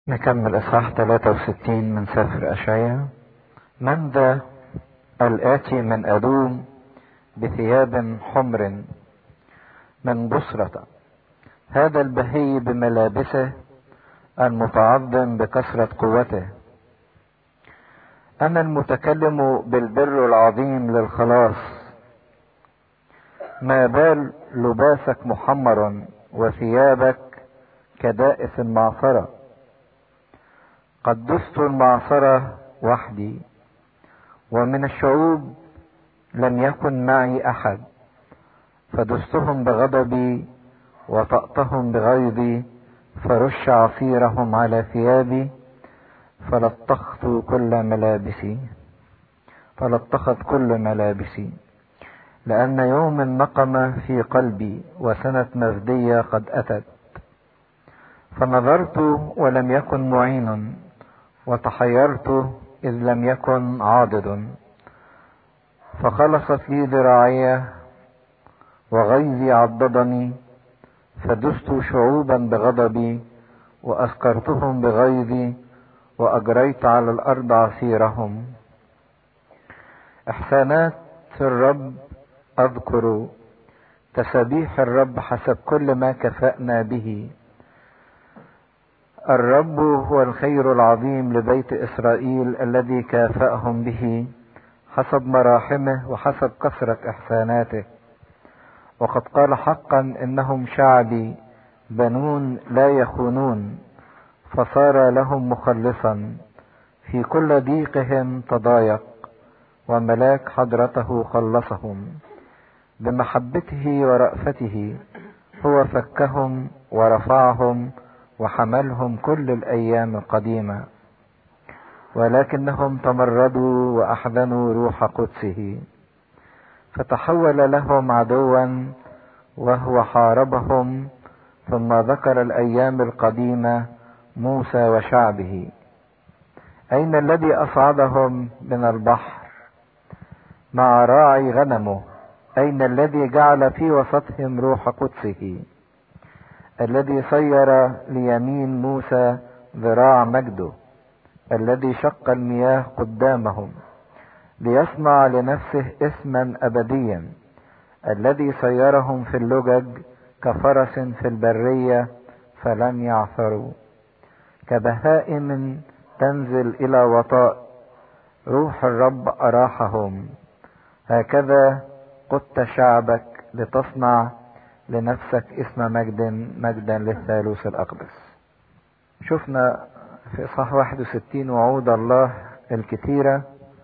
نكمل إصحاح 63 من سفر أشعياء من ذا الآتي من أدوم بثياب حمر من بصرة هذا البهي بملابسه المتعظم بكثرة قوته أنا المتكلم بالبر العظيم للخلاص ما بال لباسك محمر وثيابك كدائس المعصره قد دست المعصرة وحدي ومن الشعوب لم يكن معي أحد فدستهم بغضبي وطأتهم بغيظي فرش عصيرهم على ثيابي فلطخت كل ملابسي فلطخت كل ملابسي لأن يوم النقمة في قلبي وسنة مفدية قد أتت فنظرت ولم يكن معين وتحيرت إذ لم يكن عاضد فخلصت لي ذراعي وغيظي عضدني فدست شعوبا بغضبي وأسكرتهم بغيظي وأجريت على الأرض عصيرهم إحسانات الرب أذكر تسابيح الرب حسب كل ما كفأنا به الرب هو الخير العظيم لبيت اسرائيل الذي كافاهم به حسب مراحمه وحسب كثره احساناته وقد قال حقا انهم شعبي بنون لا يخونون فصار لهم مخلصا في كل ضيقهم تضايق وملاك حضرته خلصهم بمحبته ورأفته هو فكهم ورفعهم وحملهم كل الايام القديمه ولكنهم تمردوا واحزنوا روح قدسه فتحول لهم عدوا وهو حاربهم ثم ذكر الايام القديمه موسى وشعبه اين الذي اصعدهم من البحر مع راعي غنمه اين الذي جعل في وسطهم روح قدسه الذي صير ليمين موسى ذراع مجده الذي شق المياه قدامهم ليصنع لنفسه اسما ابديا الذي صيرهم في اللجج كفرس في البريه فلم يعثروا كبهائم تنزل الى وطاء روح الرب اراحهم هكذا قدت شعبك لتصنع لنفسك اسم مجد مجدا للثالوث الأقدس شفنا في إصحاح 61 وعود الله الكثيرة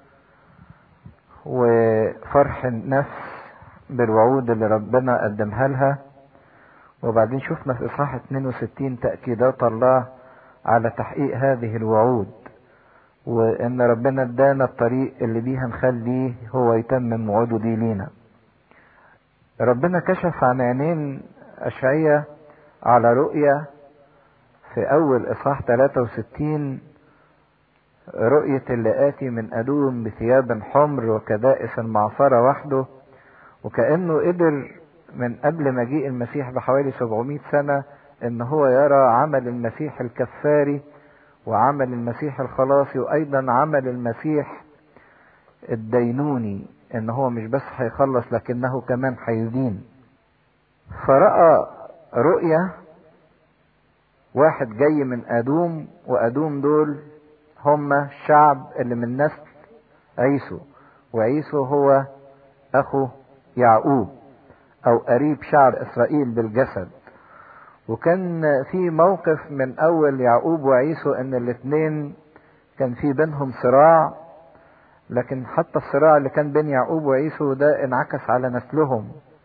وفرح النفس بالوعود اللي ربنا قدمها لها وبعدين شفنا في إصحاح 62 تأكيدات الله على تحقيق هذه الوعود وإن ربنا ادانا الطريق اللي بيه هنخليه هو يتمم وعوده دي لينا ربنا كشف عن عينين أشعية على رؤية في أول إصحاح 63 رؤية اللي آتي من أدوم بثياب حمر وكدائس المعصرة وحده وكأنه قدر من قبل مجيء المسيح بحوالي 700 سنة إن هو يرى عمل المسيح الكفاري وعمل المسيح الخلاصي وأيضا عمل المسيح الدينوني ان هو مش بس هيخلص لكنه كمان هيدين فرأى رؤية واحد جاي من أدوم وأدوم دول هم الشعب اللي من نسل عيسو وعيسو هو أخو يعقوب أو قريب شعب إسرائيل بالجسد وكان في موقف من أول يعقوب وعيسو إن الاتنين كان في بينهم صراع لكن حتى الصراع اللي كان بين يعقوب وعيسو ده انعكس على نسلهم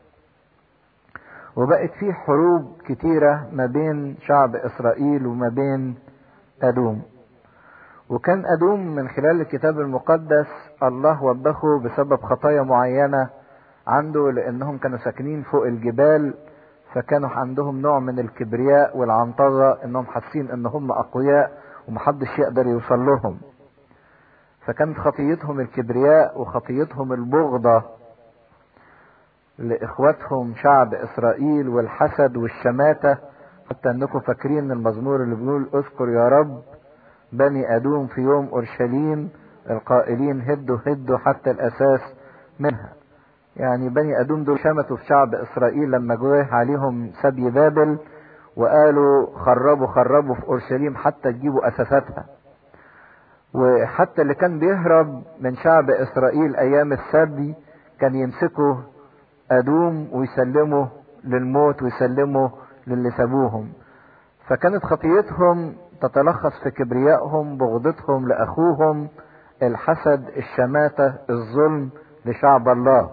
وبقت فيه حروب كتيرة ما بين شعب إسرائيل وما بين أدوم وكان أدوم من خلال الكتاب المقدس الله وبخه بسبب خطايا معينة عنده لأنهم كانوا ساكنين فوق الجبال فكانوا عندهم نوع من الكبرياء والعنطزة انهم حاسين ان هم اقوياء ومحدش يقدر يوصل لهم فكانت خطيتهم الكبرياء وخطيتهم البغضة لإخواتهم شعب إسرائيل والحسد والشماتة حتى انكم فاكرين المزمور اللي بيقول اذكر يا رب بني ادوم في يوم اورشليم القائلين هدوا هدوا حتى الاساس منها يعني بني ادوم دول شمتوا في شعب اسرائيل لما جه عليهم سبي بابل وقالوا خربوا خربوا في اورشليم حتى تجيبوا اساساتها وحتى اللي كان بيهرب من شعب اسرائيل ايام السبي كان يمسكوا ادوم ويسلموا للموت ويسلموا للي سابوهم فكانت خطيتهم تتلخص في كبريائهم بغضتهم لاخوهم الحسد الشماتة الظلم لشعب الله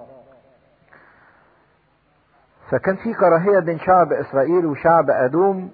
فكان في كراهية بين شعب اسرائيل وشعب ادوم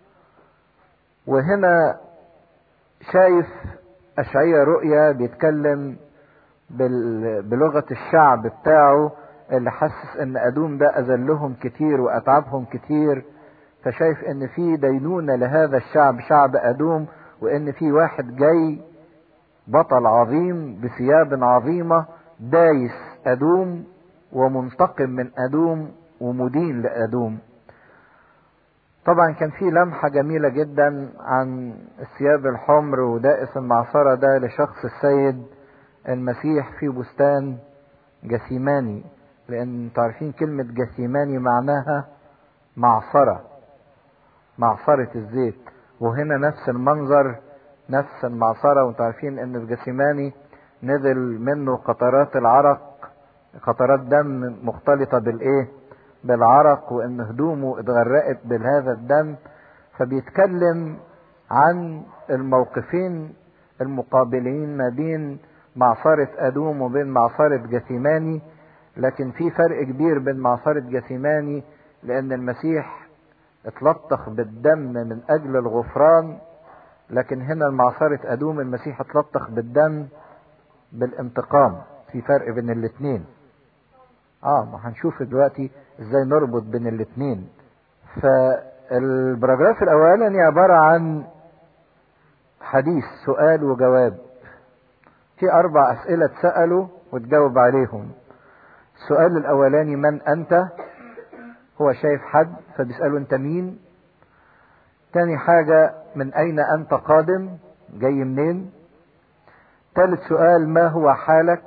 وهنا شايف اشعية رؤيا بيتكلم بلغة الشعب بتاعه اللي حسس ان ادوم ده اذلهم كتير واتعبهم كتير فشايف ان في دينونة لهذا الشعب شعب ادوم وان في واحد جاي بطل عظيم بثياب عظيمة دايس ادوم ومنتقم من ادوم ومدين لادوم طبعا كان في لمحة جميلة جدا عن الثياب الحمر ودائس المعصرة ده لشخص السيد المسيح في بستان جثيماني لان تعرفين كلمة جثيماني معناها معصرة معصرة الزيت وهنا نفس المنظر نفس المعصرة وانتوا عارفين ان الجثيماني نزل منه قطرات العرق قطرات دم مختلطة بالايه بالعرق وان هدومه اتغرقت بهذا الدم فبيتكلم عن الموقفين المقابلين ما بين معصرة ادوم وبين معصرة جثيماني لكن في فرق كبير بين معصرة جثيماني لان المسيح اتلطخ بالدم من اجل الغفران لكن هنا المعصرة ادوم المسيح اتلطخ بالدم بالانتقام في فرق بين الاتنين اه ما هنشوف دلوقتي ازاي نربط بين الاتنين فالبراجراف الاولاني عبارة عن حديث سؤال وجواب في اربع اسئلة اتسألوا وتجاوب عليهم السؤال الاولاني من انت هو شايف حد فبيسأله انت مين تاني حاجة من اين انت قادم جاي منين تالت سؤال ما هو حالك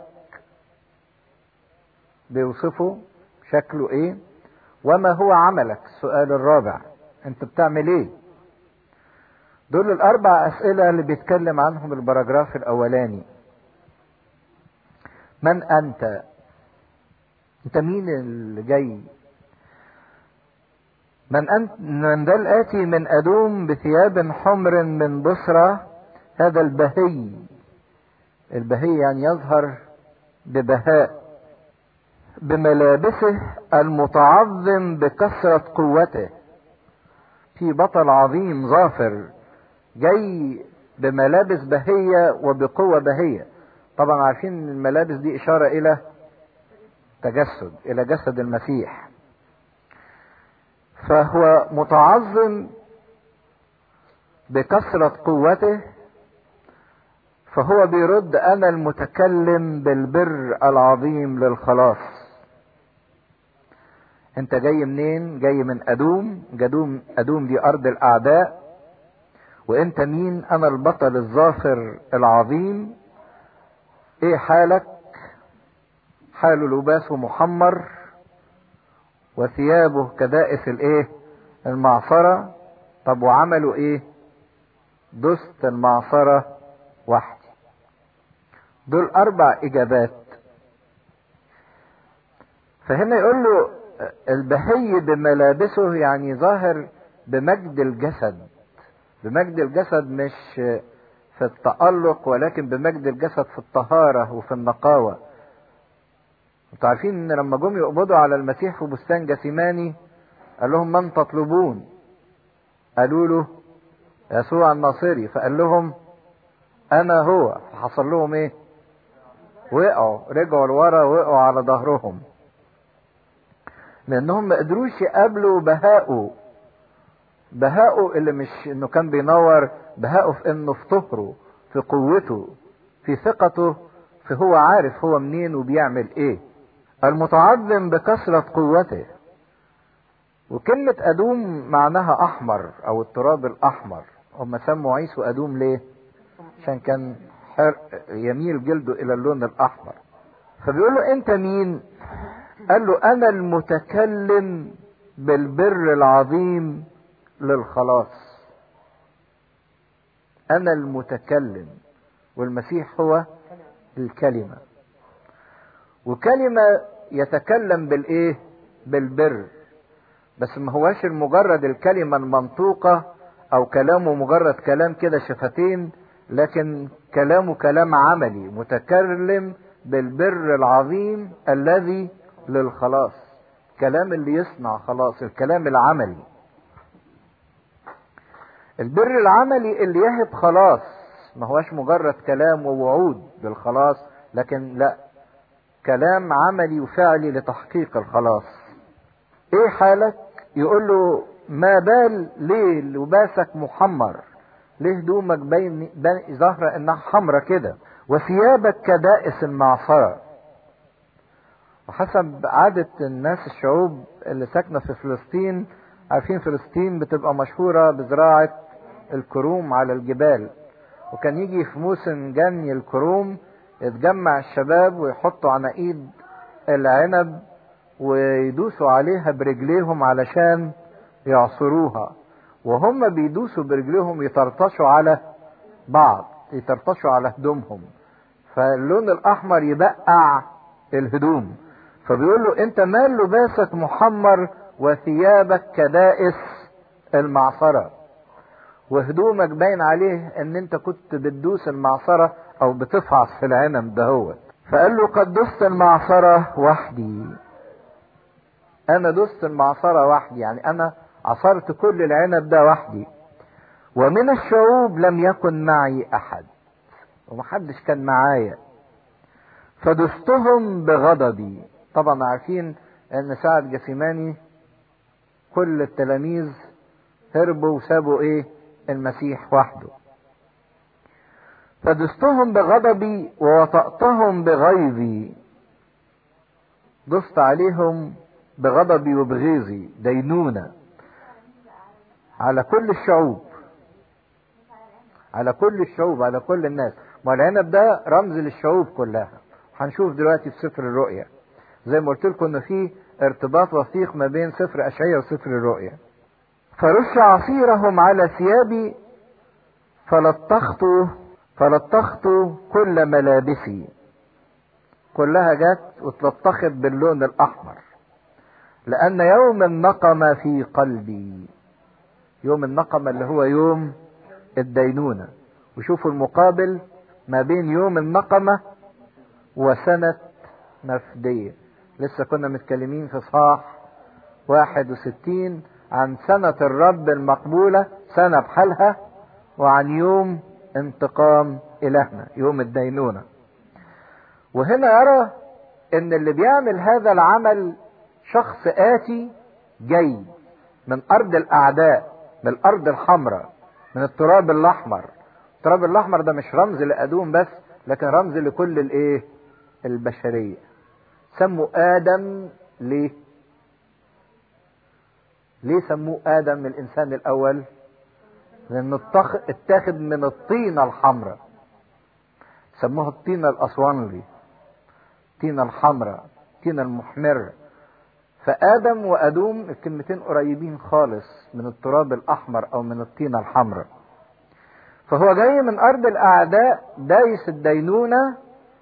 بيوصفه شكله ايه وما هو عملك السؤال الرابع انت بتعمل ايه دول الاربع اسئلة اللي بيتكلم عنهم البراجراف الاولاني من انت انت مين اللي جاي من أنت من ذا الآتي من أدوم بثياب حمر من بصرة هذا البهي البهي يعني يظهر ببهاء بملابسه المتعظم بكثرة قوته في بطل عظيم ظافر جاي بملابس بهية وبقوة بهية طبعا عارفين الملابس دي إشارة إلى تجسد إلى جسد المسيح فهو متعظم بكثرة قوته فهو بيرد أنا المتكلم بالبر العظيم للخلاص انت جاي منين جاي من ادوم جدوم ادوم دي ارض الاعداء وانت مين انا البطل الظافر العظيم ايه حالك حاله لباسه محمر وثيابه كدائس الايه المعصرة طب وعملوا ايه دست المعصرة وحدي دول اربع اجابات فهنا يقول له البهي بملابسه يعني ظاهر بمجد الجسد بمجد الجسد مش في التألق ولكن بمجد الجسد في الطهارة وفي النقاوة انتوا عارفين ان لما جم يقبضوا على المسيح في بستان جثيماني قال لهم من تطلبون قالوا له يسوع الناصري فقال لهم انا هو فحصل لهم ايه وقعوا رجعوا لورا وقعوا على ظهرهم لانهم ما قدروش يقابلوا بهاءه بهاءه اللي مش انه كان بينور بهاءه في انه في طهره في قوته في ثقته في هو عارف هو منين وبيعمل ايه المتعظم بكثرة قوته وكلمة أدوم معناها أحمر أو التراب الأحمر هم سموا عيسو أدوم ليه؟ عشان كان يميل جلده إلى اللون الأحمر فبيقول له أنت مين؟ قال له أنا المتكلم بالبر العظيم للخلاص أنا المتكلم والمسيح هو الكلمة وكلمة يتكلم بالإيه؟ بالبر بس ما هواش المجرد الكلمة المنطوقة أو كلامه مجرد كلام كده شفتين لكن كلامه كلام عملي متكلم بالبر العظيم الذي للخلاص كلام اللي يصنع خلاص الكلام العملي البر العملي اللي يهب خلاص ما هوش مجرد كلام ووعود بالخلاص لكن لا كلام عملي وفعلي لتحقيق الخلاص ايه حالك يقول له ما بال ليه لباسك محمر ليه هدومك بين ظاهرة انها حمرة كده وثيابك كدائس المعصرة وحسب عادة الناس الشعوب اللي ساكنة في فلسطين عارفين فلسطين بتبقى مشهورة بزراعة الكروم على الجبال وكان يجي في موسم جني الكروم يتجمع الشباب ويحطوا عناقيد العنب ويدوسوا عليها برجليهم علشان يعصروها وهم بيدوسوا برجليهم يطرطشوا على بعض يطرطشوا على هدومهم فاللون الاحمر يبقع الهدوم فبيقول له انت مال لباسك محمر وثيابك كدائس المعصرة وهدومك باين عليه ان انت كنت بتدوس المعصرة او بتفعص في العنب دهوت فقال له قد دست المعصرة وحدي انا دست المعصرة وحدي يعني انا عصرت كل العنب ده وحدي ومن الشعوب لم يكن معي احد ومحدش كان معايا فدستهم بغضبي طبعا عارفين ان سعد جسيماني كل التلاميذ هربوا وسابوا ايه المسيح وحده فدستهم بغضبي ووطأتهم بغيظي دست عليهم بغضبي وبغيظي دينونة على كل الشعوب على كل الشعوب على كل الناس ما العنب ده رمز للشعوب كلها هنشوف دلوقتي في سفر الرؤيا زي ما قلت لكم ان في ارتباط وثيق ما بين سفر اشعياء وسفر الرؤيا فرش عصيرهم على ثيابي فلطخت فلطخت كل ملابسي كلها جت واتلطخت باللون الاحمر لان يوم النقمة في قلبي يوم النقمة اللي هو يوم الدينونة وشوفوا المقابل ما بين يوم النقمة وسنة مفدية لسه كنا متكلمين في صاح واحد وستين عن سنة الرب المقبولة سنة بحالها وعن يوم انتقام إلهنا يوم الدينونة وهنا يرى ان اللي بيعمل هذا العمل شخص آتي جاي من أرض الأعداء من الأرض الحمراء من التراب الأحمر التراب الأحمر ده مش رمز لأدوم بس لكن رمز لكل الإيه البشرية سموا آدم ليه ليه سموه آدم الإنسان الأول لأنه اتاخد من الطينة الحمراء سموها الطينة الأسوانلي الطينة الحمراء الطينة المحمرة فآدم وأدوم الكلمتين قريبين خالص من التراب الأحمر أو من الطينة الحمراء فهو جاي من أرض الأعداء دايس الدينونة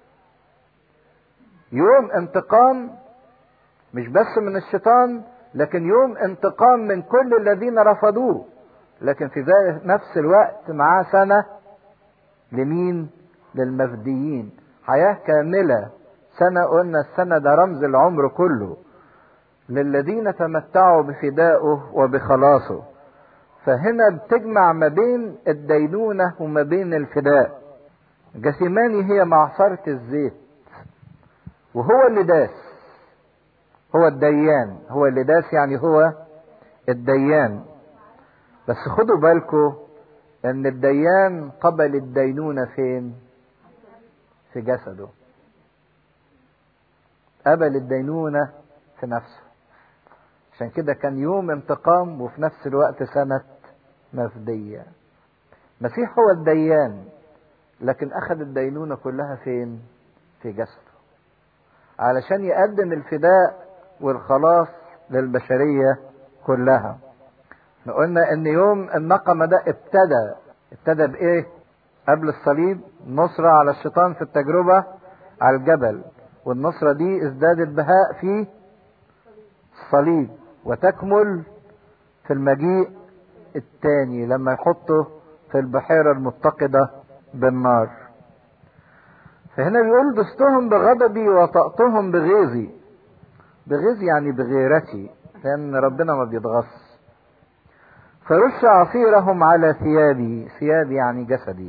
يوم انتقام مش بس من الشيطان لكن يوم انتقام من كل الذين رفضوه لكن في نفس الوقت معاه سنة لمين للمفديين حياة كاملة سنة قلنا السنة ده رمز العمر كله للذين تمتعوا بفدائه وبخلاصه فهنا بتجمع ما بين الدينونة وما بين الفداء جسيماني هي معصرة الزيت وهو اللي داس هو الديان هو اللي داس يعني هو الديان بس خدوا بالكم ان الديان قبل الدينونة فين في جسده قبل الدينونة في نفسه عشان كده كان يوم انتقام وفي نفس الوقت سنة مفدية المسيح هو الديان لكن أخذ الدينونة كلها فين في جسده علشان يقدم الفداء والخلاص للبشرية كلها احنا قلنا ان يوم النقمة ده ابتدى ابتدى بايه قبل الصليب نصرة على الشيطان في التجربة على الجبل والنصرة دي ازدادت بهاء في الصليب وتكمل في المجيء الثاني لما يحطه في البحيرة المتقدة بالنار فهنا بيقول دستهم بغضبي وطأتهم بغيظي بغيظ يعني بغيرتي لأن ربنا ما بيتغص فرش عصيرهم على ثيابي ثيابي يعني جسدي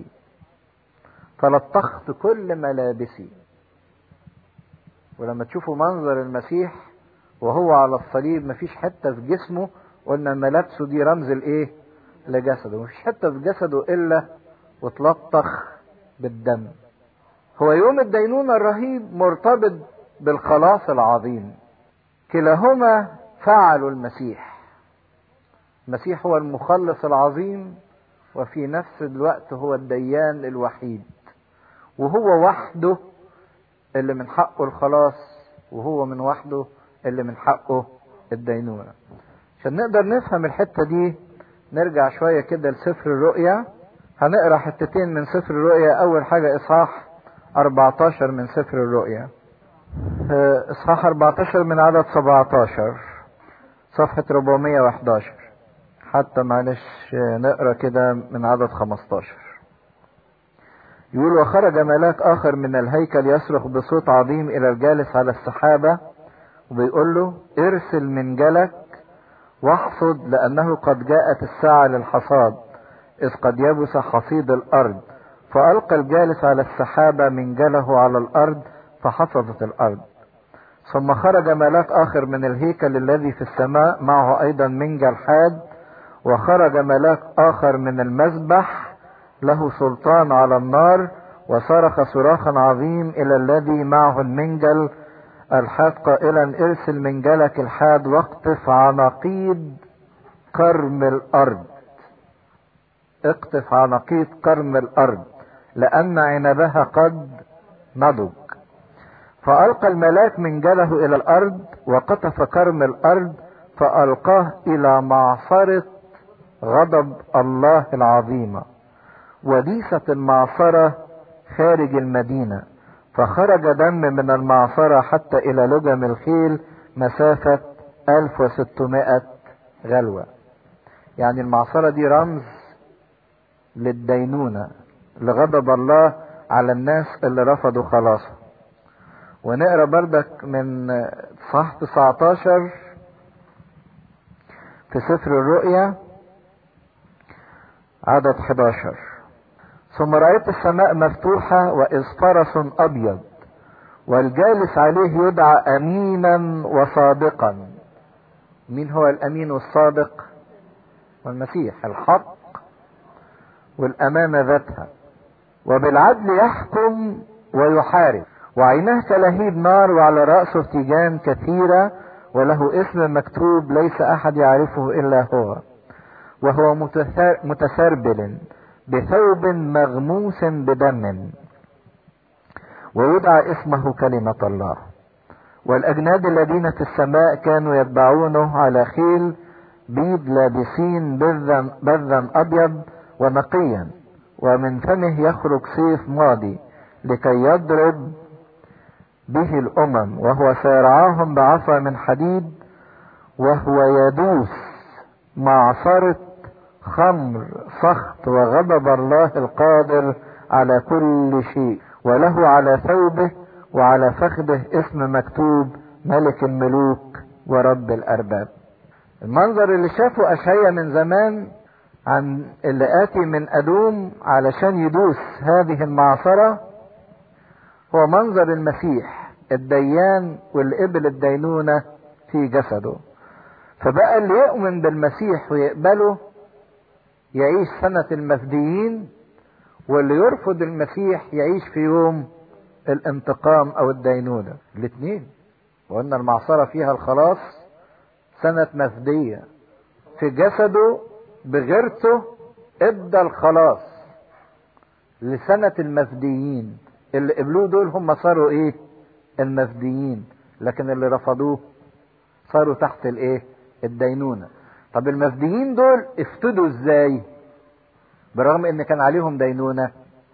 فلطخت كل ملابسي ولما تشوفوا منظر المسيح وهو على الصليب مفيش حتة في جسمه قلنا ملابسه دي رمز الايه لجسده مفيش حتة في جسده الا وتلطخ بالدم هو يوم الدينونة الرهيب مرتبط بالخلاص العظيم كلاهما فعلوا المسيح المسيح هو المخلص العظيم وفي نفس الوقت هو الديان الوحيد وهو وحده اللي من حقه الخلاص وهو من وحده اللي من حقه الدينونة عشان نقدر نفهم الحتة دي نرجع شوية كده لسفر الرؤيا هنقرا حتتين من سفر الرؤيا أول حاجة إصحاح 14 من سفر الرؤيا إصحاح 14 من عدد 17 صفحة 411 حتى معلش نقرا كده من عدد 15 يقول وخرج ملاك آخر من الهيكل يصرخ بصوت عظيم إلى الجالس على السحابة وبيقول له ارسل منجلك واحصد لأنه قد جاءت الساعة للحصاد إذ قد يبس حصيد الأرض فألقى الجالس على السحابة منجله على الأرض فحصدت الأرض ثم خرج ملاك آخر من الهيكل الذي في السماء معه أيضا منجل حاد وخرج ملاك آخر من المذبح له سلطان على النار وصرخ صراخا عظيم إلى الذي معه المنجل الحاد قائلا ارسل منجلك الحاد واقطف عناقيد كرم الأرض اقطف عناقيد كرم الأرض لأن عنبها قد نضج فألقى الملاك منجله إلى الأرض وقطف كرم الأرض فألقاه إلى معصرة غضب الله العظيمة وديست المعصرة خارج المدينة فخرج دم من المعصرة حتى إلى لجم الخيل مسافة 1600 غلوة يعني المعصرة دي رمز للدينونة لغضب الله على الناس اللي رفضوا خلاصه ونقرا بردك من صح 19 في سفر الرؤيا عدد 11 ثم رأيت السماء مفتوحة وإذ فرس أبيض والجالس عليه يدعى أمينا وصادقا مين هو الأمين والصادق والمسيح الحق والأمانة ذاتها وبالعدل يحكم ويحارب وعيناه كلهيب نار وعلى رأسه تيجان كثيرة وله اسم مكتوب ليس أحد يعرفه إلا هو وهو متسربل بثوب مغموس بدم ويدعى اسمه كلمة الله والأجناد الذين في السماء كانوا يتبعونه على خيل بيض لابسين بذا, بذا أبيض ونقيا ومن فمه يخرج سيف ماضي لكي يضرب به الأمم وهو سيرعاهم بعصا من حديد وهو يدوس معصرة خمر سخط وغضب الله القادر على كل شيء وله على ثوبه وعلى فخذه اسم مكتوب ملك الملوك ورب الأرباب المنظر اللي شافه أشعيا من زمان عن اللي آتي من أدوم علشان يدوس هذه المعصرة هو منظر المسيح الديان والإبل الدينونة في جسده فبقى اللي يؤمن بالمسيح ويقبله يعيش سنة المفديين واللي يرفض المسيح يعيش في يوم الانتقام او الدينونة الاثنين وان المعصرة فيها الخلاص سنة مفدية في جسده بغيرته ادى الخلاص لسنة المفديين اللي قبلوه دول هم صاروا ايه المفديين لكن اللي رفضوه صاروا تحت الايه الدينونة طب المفديين دول افتدوا ازاي برغم ان كان عليهم دينونة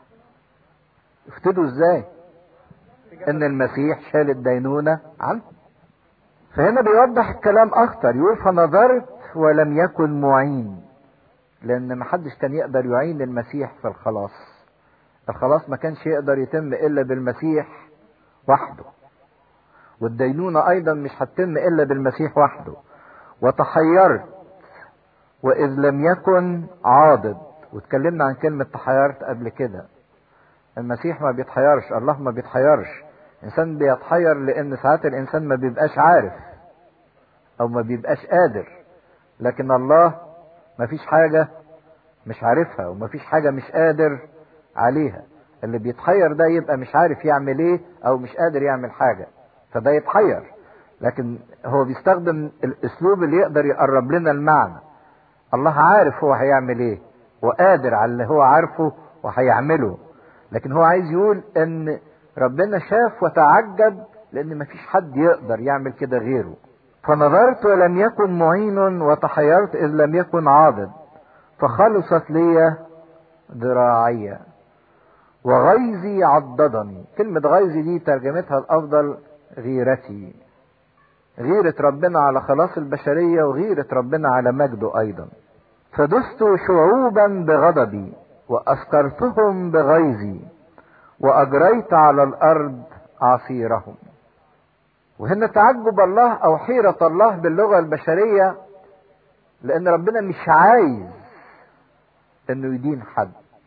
افتدوا ازاي ان المسيح شال الدينونة عنهم فهنا بيوضح الكلام اكتر يقول فنظرت ولم يكن معين لان محدش كان يقدر يعين المسيح في الخلاص الخلاص ما كانش يقدر يتم الا بالمسيح وحده والدينونة ايضا مش هتتم الا بالمسيح وحده وتحيرت واذ لم يكن عاضد واتكلمنا عن كلمة تحيرت قبل كده المسيح ما بيتحيرش الله ما بيتحيرش الانسان بيتحير لان ساعات الانسان ما بيبقاش عارف او ما بيبقاش قادر لكن الله ما فيش حاجة مش عارفها وما فيش حاجة مش قادر عليها اللي بيتحير ده يبقى مش عارف يعمل ايه او مش قادر يعمل حاجة فده يتحير لكن هو بيستخدم الاسلوب اللي يقدر يقرب لنا المعنى الله عارف هو هيعمل ايه وقادر على اللي هو عارفه وهيعمله لكن هو عايز يقول ان ربنا شاف وتعجب لان مفيش حد يقدر يعمل كده غيره فنظرت ولم يكن معين وتحيرت اذ لم يكن عاضد فخلصت لي ذراعي وغيظي عضدني كلمة غيظي دي ترجمتها الأفضل غيرتي غيرة ربنا على خلاص البشرية وغيرة ربنا على مجده أيضا فدست شعوبا بغضبي وأسكرتهم بغيظي وأجريت على الأرض عصيرهم وهنا تعجب الله أو حيرة الله باللغة البشرية لأن ربنا مش عايز إنه يدين حد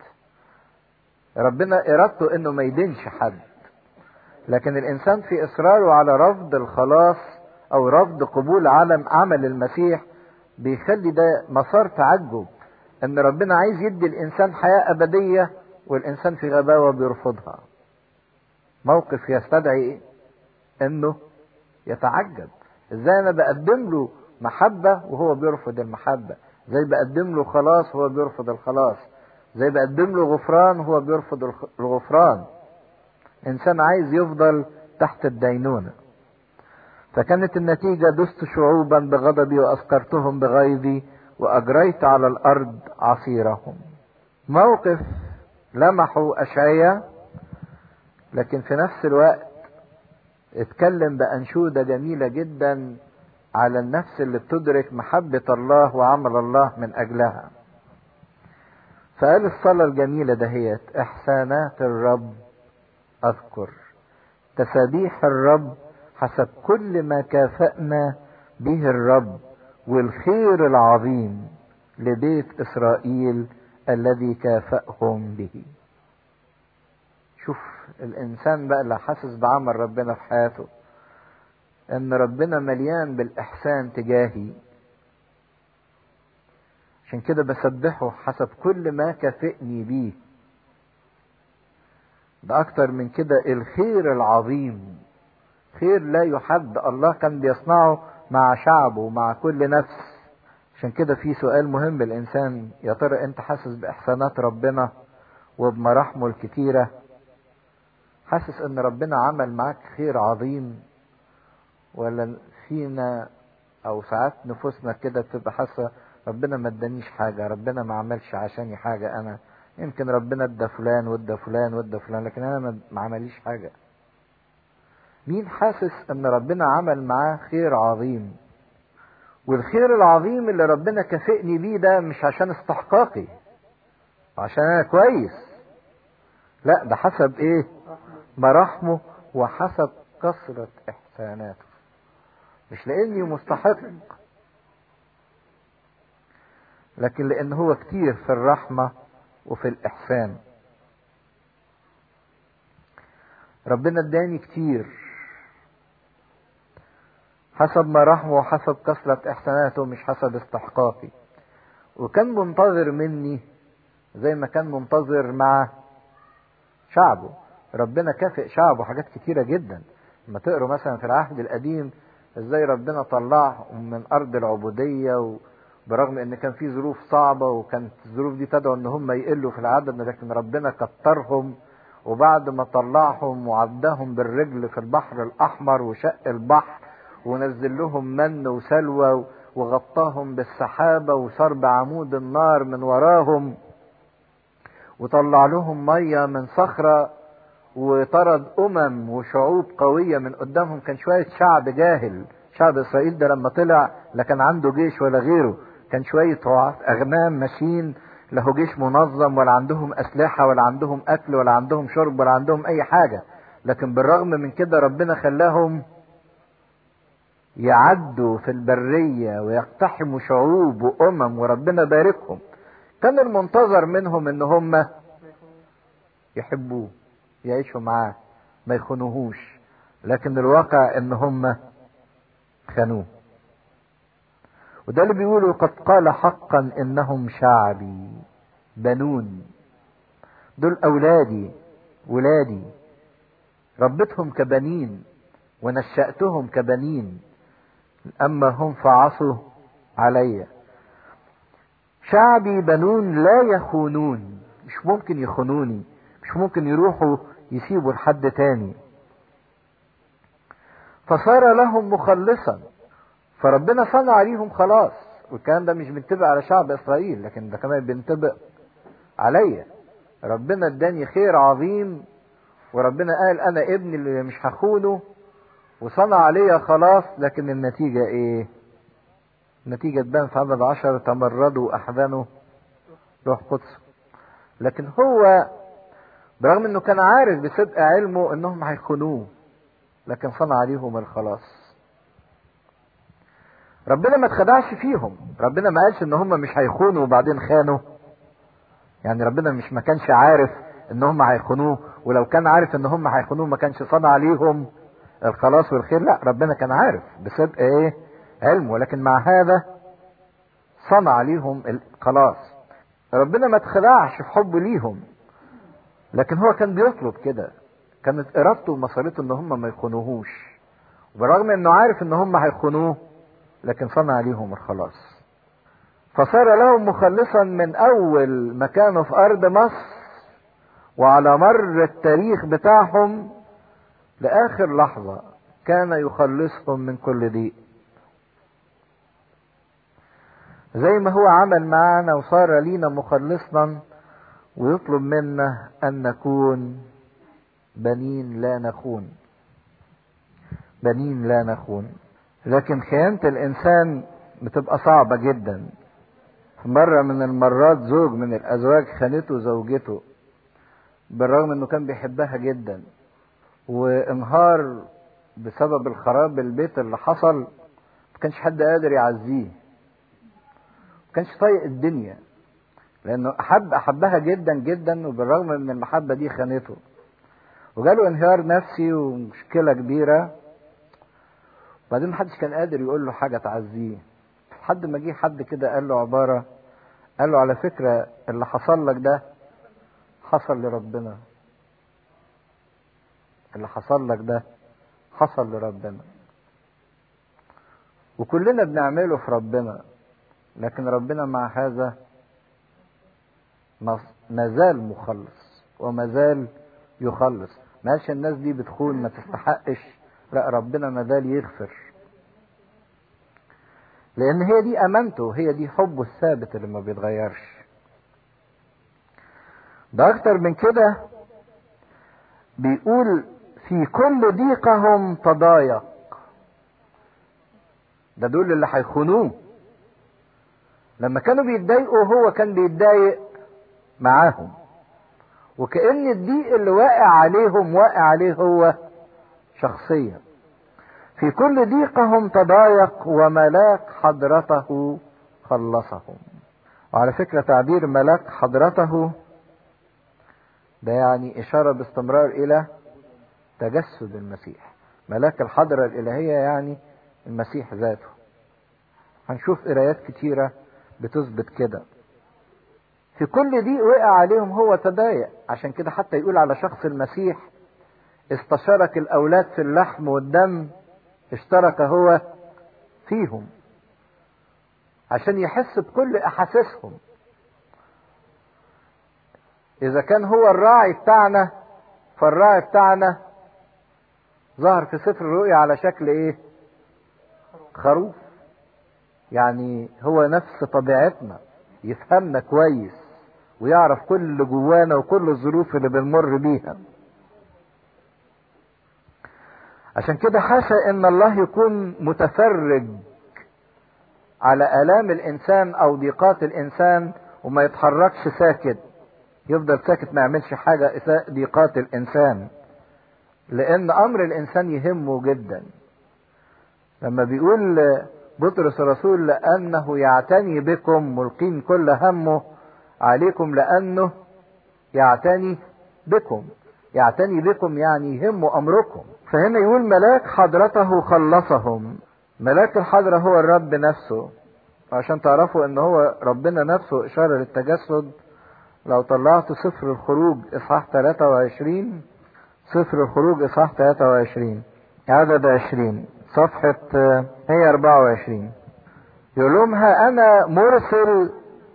ربنا إرادته إنه ما يدينش حد لكن الإنسان في إصراره على رفض الخلاص أو رفض قبول عالم عمل المسيح بيخلي ده مسار تعجب ان ربنا عايز يدي الانسان حياة ابدية والانسان في غباوة بيرفضها موقف يستدعي انه يتعجب ازاي انا بقدم له محبة وهو بيرفض المحبة زي بقدم له خلاص وهو بيرفض الخلاص زي بقدم له غفران وهو بيرفض الغفران انسان عايز يفضل تحت الدينونه فكانت النتيجة دست شعوبا بغضبي وأسكرتهم بغيظي وأجريت على الأرض عصيرهم موقف لمحوا أشعية لكن في نفس الوقت اتكلم بأنشودة جميلة جدا على النفس اللي بتدرك محبة الله وعمل الله من أجلها فقال الصلاة الجميلة دهيت إحسانات الرب أذكر تسابيح الرب حسب كل ما كافأنا به الرب والخير العظيم لبيت إسرائيل الذي كافأهم به شوف الإنسان بقى اللي حاسس بعمل ربنا في حياته إن ربنا مليان بالإحسان تجاهي عشان كده بسبحه حسب كل ما كافئني بيه ده أكتر من كده الخير العظيم خير لا يحد الله كان بيصنعه مع شعبه ومع كل نفس عشان كده في سؤال مهم الانسان يا ترى انت حاسس باحسانات ربنا وبمراحمه الكتيره حاسس ان ربنا عمل معاك خير عظيم ولا فينا او ساعات نفوسنا كده بتبقى حاسه ربنا ما ادانيش حاجه ربنا ما عملش عشاني حاجه انا يمكن ربنا ادى فلان وادى فلان وادى فلان لكن انا ما عمليش حاجه مين حاسس ان ربنا عمل معاه خير عظيم والخير العظيم اللي ربنا كافئني بيه ده مش عشان استحقاقي عشان انا كويس لا ده حسب ايه مراحمه وحسب كثرة احساناته مش لاني مستحق لكن لان هو كتير في الرحمة وفي الاحسان ربنا اداني كتير حسب ما رحمه وحسب كثرة إحساناته مش حسب استحقاقي وكان منتظر مني زي ما كان منتظر مع شعبه ربنا كافئ شعبه حاجات كتيرة جدا لما تقروا مثلا في العهد القديم ازاي ربنا طلعهم من ارض العبودية برغم ان كان في ظروف صعبة وكانت الظروف دي تدعو ان هم يقلوا في العدد لكن ربنا كترهم وبعد ما طلعهم وعدهم بالرجل في البحر الاحمر وشق البحر ونزل لهم من وسلوى وغطاهم بالسحابة وصار بعمود النار من وراهم وطلع لهم مية من صخرة وطرد أمم وشعوب قوية من قدامهم كان شوية شعب جاهل شعب إسرائيل ده لما طلع لا كان عنده جيش ولا غيره كان شوية أغنام ماشيين له جيش منظم ولا عندهم أسلحة ولا عندهم أكل ولا عندهم شرب ولا عندهم أي حاجة لكن بالرغم من كده ربنا خلاهم يعدوا في البرية ويقتحموا شعوب وأمم وربنا باركهم كان المنتظر منهم ان هم يحبوه يعيشوا معاه ما يخونوهوش لكن الواقع ان هم خانوه وده اللي بيقولوا قد قال حقا انهم شعبي بنون دول اولادي ولادي ربتهم كبنين ونشأتهم كبنين اما هم فعصوا علي شعبي بنون لا يخونون مش ممكن يخونوني مش ممكن يروحوا يسيبوا لحد تاني فصار لهم مخلصا فربنا صنع عليهم خلاص والكلام ده مش بينطبق على شعب اسرائيل لكن ده كمان بينطبق عليا ربنا اداني خير عظيم وربنا قال انا ابني اللي مش هخونه وصنع عليا خلاص لكن النتيجة ايه النتيجة تبان في عدد عشر تمردوا واحزنوا روح قدس لكن هو برغم انه كان عارف بصدق علمه انهم هيخونوه لكن صنع عليهم الخلاص ربنا ما اتخدعش فيهم ربنا ما قالش ان هم مش هيخونوا وبعدين خانوا يعني ربنا مش ما كانش عارف ان هم هيخونوه ولو كان عارف ان هم هيخونوه ما كانش صنع عليهم الخلاص والخير لا ربنا كان عارف بصدق ايه علمه ولكن مع هذا صنع عليهم الخلاص ربنا ما اتخدعش في حبه ليهم لكن هو كان بيطلب كده كانت ارادته ومسارته ان هم ما يخونوهوش وبرغم انه عارف ان هم هيخونوه لكن صنع عليهم الخلاص فصار لهم مخلصا من اول ما كانوا في ارض مصر وعلى مر التاريخ بتاعهم لاخر لحظة كان يخلصهم من كل ضيق زي ما هو عمل معانا وصار لينا مخلصنا ويطلب منا ان نكون بنين لا نخون بنين لا نخون لكن خيانة الانسان بتبقى صعبة جدا في مرة من المرات زوج من الازواج خانته زوجته بالرغم انه كان بيحبها جدا وانهار بسبب الخراب البيت اللي حصل ما كانش حد قادر يعزيه ما كانش طايق الدنيا لانه احب احبها جدا جدا وبالرغم من المحبه دي خانته وجاله انهيار نفسي ومشكله كبيره وبعدين محدش كان قادر يقول له حاجه تعزيه لحد ما جه حد كده قال له عباره قال له على فكره اللي حصل لك ده حصل لربنا اللي حصل لك ده حصل لربنا وكلنا بنعمله في ربنا لكن ربنا مع هذا ما زال مخلص وما زال يخلص ماشي الناس دي بتخون ما تستحقش لا ربنا ما زال يغفر لان هي دي امانته هي دي حبه الثابت اللي ما بيتغيرش ده اكتر من كده بيقول في كل ضيقهم تضايق ده دول اللي هيخونوه لما كانوا بيتضايقوا هو كان بيتضايق معاهم وكأن الضيق اللي واقع عليهم واقع عليه هو شخصيا في كل ضيقهم تضايق وملاك حضرته خلصهم وعلى فكرة تعبير ملاك حضرته ده يعني إشارة باستمرار إلى تجسد المسيح ملاك الحضرة الإلهية يعني المسيح ذاته هنشوف قرايات كتيرة بتثبت كده في كل دي وقع عليهم هو تضايق عشان كده حتى يقول على شخص المسيح استشارك الأولاد في اللحم والدم اشترك هو فيهم عشان يحس بكل احاسيسهم اذا كان هو الراعي بتاعنا فالراعي بتاعنا ظهر في سفر الرؤيا على شكل ايه خروف يعني هو نفس طبيعتنا يفهمنا كويس ويعرف كل اللي جوانا وكل الظروف اللي بنمر بيها عشان كده حاشا ان الله يكون متفرج على الام الانسان او ضيقات الانسان وما يتحركش ساكت يفضل ساكت ما يعملش حاجة إساء ضيقات الإنسان لأن أمر الإنسان يهمه جدا لما بيقول بطرس الرسول لأنه يعتني بكم ملقين كل همه عليكم لأنه يعتني بكم يعتني بكم يعني يهمه أمركم فهنا يقول ملاك حضرته خلصهم ملاك الحضرة هو الرب نفسه عشان تعرفوا ان هو ربنا نفسه اشارة للتجسد لو طلعت سفر الخروج اصحاح 23 سفر الخروج اصحاح 23 عدد 20 صفحة 124 يقول لهم ها انا مرسل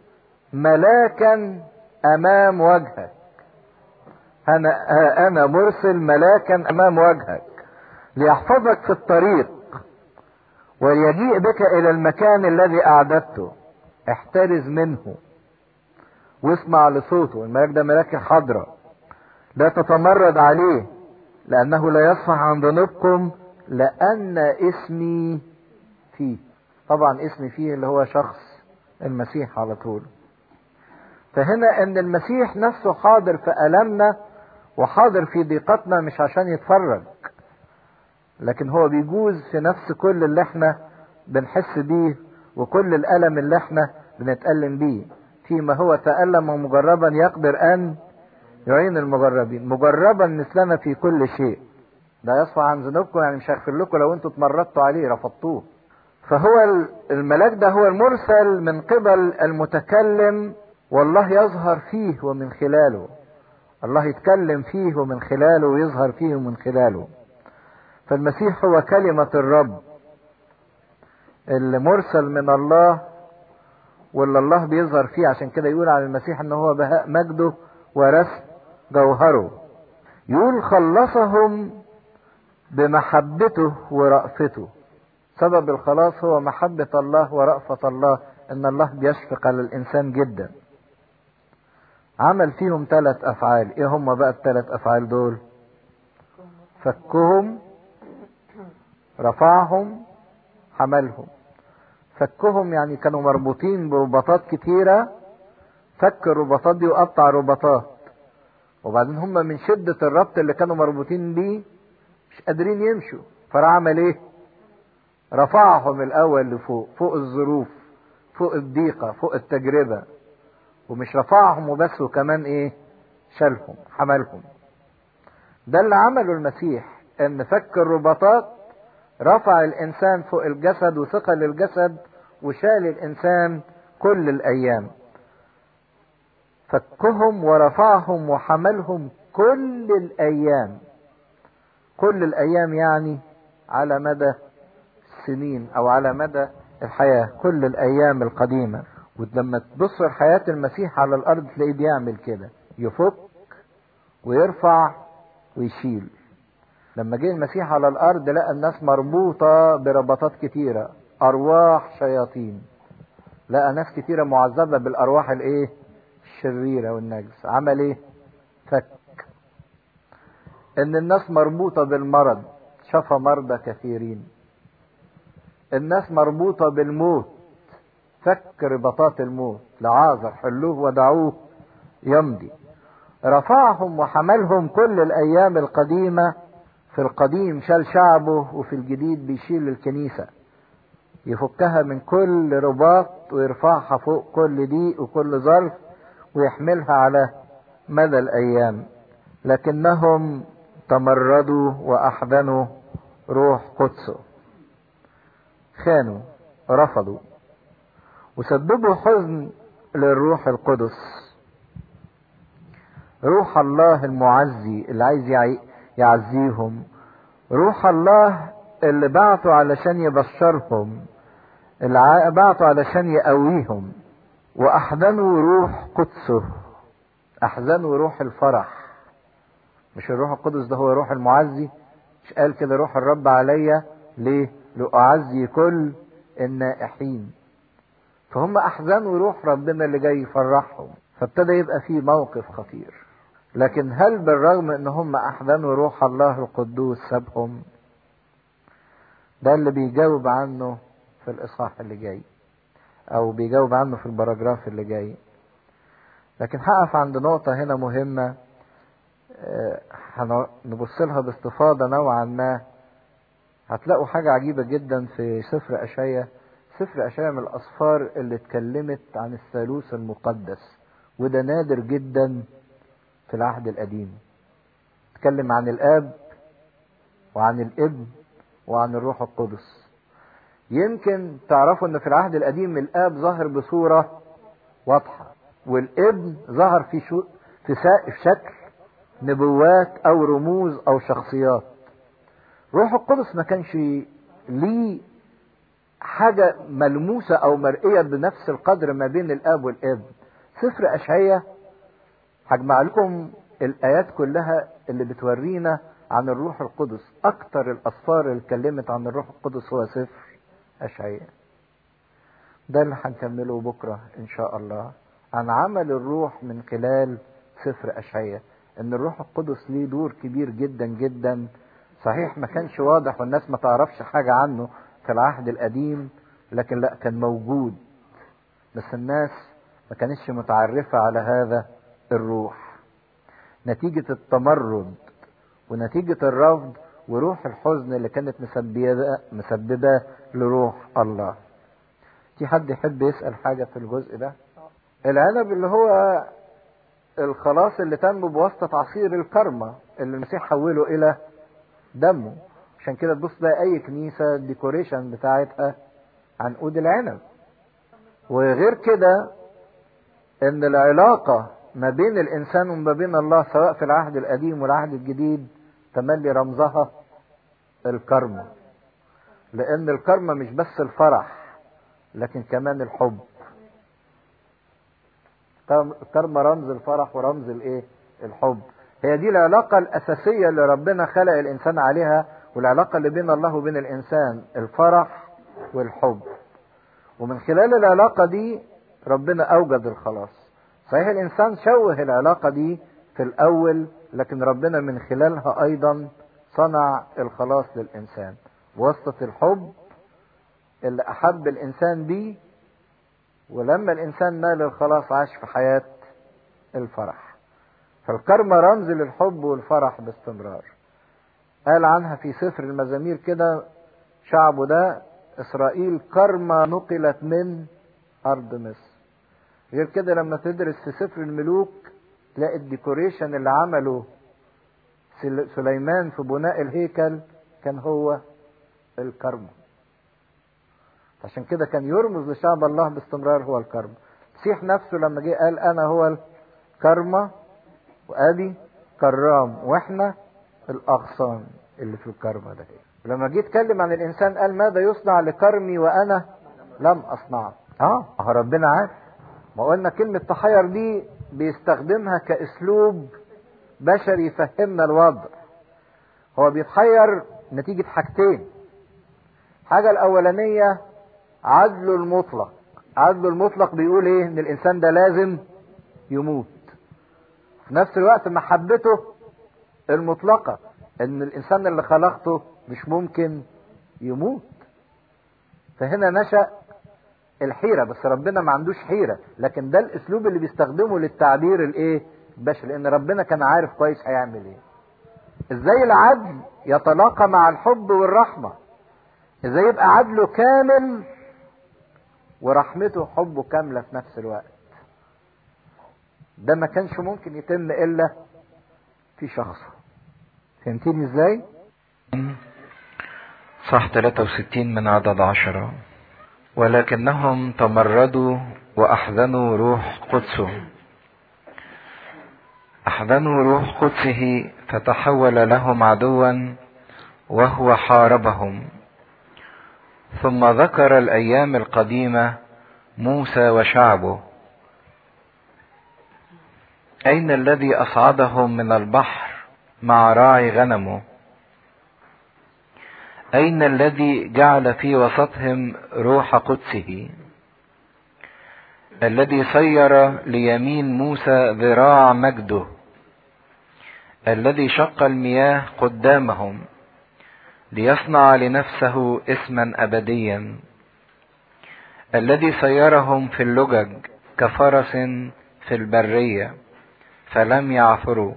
ملاكا امام وجهك انا ها انا مرسل ملاكا امام وجهك ليحفظك في الطريق وليجيء بك الى المكان الذي اعددته احترز منه واسمع لصوته الملاك ده ملاك الحضرة لا تتمرد عليه لأنه لا يصفح عن ذنوبكم لأن اسمي فيه طبعا اسمي فيه اللي هو شخص المسيح على طول فهنا ان المسيح نفسه حاضر في ألمنا وحاضر في ضيقتنا مش عشان يتفرج لكن هو بيجوز في نفس كل اللي احنا بنحس بيه وكل الألم اللي احنا بنتألم بيه فيما هو تألم مجربا يقدر أن يعين المجربين مجربا مثلنا في كل شيء لا يصفى عن ذنوبكم يعني مش هغفر لكم لو انتوا اتمردتوا عليه رفضتوه فهو الملاك ده هو المرسل من قبل المتكلم والله يظهر فيه ومن خلاله الله يتكلم فيه ومن خلاله ويظهر فيه ومن خلاله فالمسيح هو كلمة الرب اللي مرسل من الله واللي الله بيظهر فيه عشان كده يقول عن المسيح ان هو بهاء مجده ورسم جوهره يقول خلصهم بمحبته ورأفته سبب الخلاص هو محبة الله ورأفة الله ان الله بيشفق على الانسان جدا عمل فيهم ثلاث افعال ايه هم بقى الثلاث افعال دول فكهم رفعهم حملهم فكهم يعني كانوا مربوطين برباطات كتيرة فك الرباطات دي وقطع الرباطات وبعدين هم من شدة الربط اللي كانوا مربوطين بيه مش قادرين يمشوا فراح عمل ايه رفعهم الاول لفوق فوق الظروف فوق الضيقة فوق التجربة ومش رفعهم وبس وكمان ايه شالهم حملهم ده اللي عمله المسيح ان فك الرباطات رفع الانسان فوق الجسد وثقل الجسد وشال الانسان كل الايام فكهم ورفعهم وحملهم كل الايام كل الايام يعني على مدى السنين او على مدى الحياة كل الايام القديمة ولما تبص حياة المسيح على الارض تلاقيه بيعمل كده يفك ويرفع ويشيل لما جه المسيح على الارض لقى الناس مربوطة برباطات كتيرة ارواح شياطين لقى ناس كتيرة معذبة بالارواح الايه الشريرة والنجس عمل ايه فك ان الناس مربوطة بالمرض شفى مرضى كثيرين الناس مربوطة بالموت فك رباطات الموت لعازر حلوه ودعوه يمضي رفعهم وحملهم كل الايام القديمة في القديم شال شعبه وفي الجديد بيشيل الكنيسة يفكها من كل رباط ويرفعها فوق كل ضيق وكل ظرف ويحملها على مدى الايام لكنهم تمردوا واحزنوا روح قدسه خانوا رفضوا وسببوا حزن للروح القدس روح الله المعزي اللي عايز يعزيهم روح الله اللي بعته علشان يبشرهم اللي بعته علشان يقويهم واحزنوا روح قدسه احزنوا روح الفرح مش الروح القدس ده هو روح المعزي مش قال كده روح الرب عليا ليه لأعزي كل النائحين فهم احزنوا روح ربنا اللي جاي يفرحهم فابتدى يبقى في موقف خطير لكن هل بالرغم ان هم احزنوا روح الله القدوس سابهم ده اللي بيجاوب عنه في الاصحاح اللي جاي او بيجاوب عنه في البراجراف اللي جاي لكن هقف عند نقطة هنا مهمة نبص لها باستفاضة نوعا ما هتلاقوا حاجة عجيبة جدا في سفر أشعيا سفر أشعيا من الأسفار اللي اتكلمت عن الثالوث المقدس وده نادر جدا في العهد القديم اتكلم عن الآب وعن الابن وعن الروح القدس يمكن تعرفوا ان في العهد القديم الآب ظهر بصورة واضحة والابن ظهر في شو في شكل نبوات او رموز او شخصيات روح القدس ما كانش ليه حاجة ملموسة او مرئية بنفس القدر ما بين الاب والابن سفر اشعية هجمع لكم الايات كلها اللي بتورينا عن الروح القدس اكتر الاسفار اللي اتكلمت عن الروح القدس هو سفر اشعية ده اللي هنكمله بكرة ان شاء الله عن عمل الروح من خلال سفر اشعية ان الروح القدس ليه دور كبير جدا جدا صحيح ما كانش واضح والناس ما تعرفش حاجة عنه في العهد القديم لكن لا كان موجود بس الناس ما كانتش متعرفة على هذا الروح نتيجة التمرد ونتيجة الرفض وروح الحزن اللي كانت مسببة, مسببة لروح الله في حد يحب يسأل حاجة في الجزء ده العنب اللي هو الخلاص اللي تم بواسطة عصير الكرمة اللي المسيح حوله إلى دمه عشان كده تبص بقى أي كنيسة الديكوريشن بتاعتها عنقود العنب وغير كده إن العلاقة ما بين الإنسان وما بين الله سواء في العهد القديم والعهد الجديد تملي رمزها الكرمة لأن الكرمة مش بس الفرح لكن كمان الحب الكرمة رمز الفرح ورمز الايه الحب هي دي العلاقة الأساسية اللي ربنا خلق الإنسان عليها والعلاقة اللي بين الله وبين الإنسان الفرح والحب ومن خلال العلاقة دي ربنا أوجد الخلاص صحيح الإنسان شوه العلاقة دي في الأول لكن ربنا من خلالها أيضا صنع الخلاص للإنسان بواسطة الحب اللي أحب الإنسان بيه ولما الإنسان نال الخلاص عاش في حياة الفرح فالكرمة رمز للحب والفرح باستمرار قال عنها في سفر المزامير كده شعبه ده إسرائيل كرمة نقلت من أرض مصر غير كده لما تدرس في سفر الملوك تلاقي الديكوريشن اللي عمله سليمان في بناء الهيكل كان هو الكرمة عشان كده كان يرمز لشعب الله باستمرار هو الكرمة مسيح نفسه لما جه قال انا هو الكرمة وابي كرام واحنا الاغصان اللي في الكرمة ده لما جه اتكلم عن الانسان قال ماذا يصنع لكرمي وانا لم اصنعه اه ربنا عارف ما قلنا كلمة تحير دي بيستخدمها كاسلوب بشري يفهمنا الوضع هو بيتحير نتيجة حاجتين حاجة الأولانية عدله المطلق عدله المطلق بيقول ايه ان الانسان ده لازم يموت في نفس الوقت محبته المطلقة ان الانسان اللي خلقته مش ممكن يموت فهنا نشأ الحيرة بس ربنا ما عندوش حيرة لكن ده الاسلوب اللي بيستخدمه للتعبير الايه البشري لان ربنا كان عارف كويس هيعمل ايه ازاي العدل يتلاقى مع الحب والرحمة ازاي يبقى عدله كامل ورحمته وحبه كاملة في نفس الوقت ده ما كانش ممكن يتم الا في شخصه فهمتني ازاي صح 63 من عدد عشرة ولكنهم تمردوا وأحزنوا روح قدسه أحزنوا روح قدسه فتحول لهم عدوا وهو حاربهم ثم ذكر الايام القديمه موسى وشعبه اين الذي اصعدهم من البحر مع راعي غنمه اين الذي جعل في وسطهم روح قدسه الذي صير ليمين موسى ذراع مجده الذي شق المياه قدامهم ليصنع لنفسه اسما ابديا الذي سيرهم في اللجج كفرس في البريه فلم يعثروا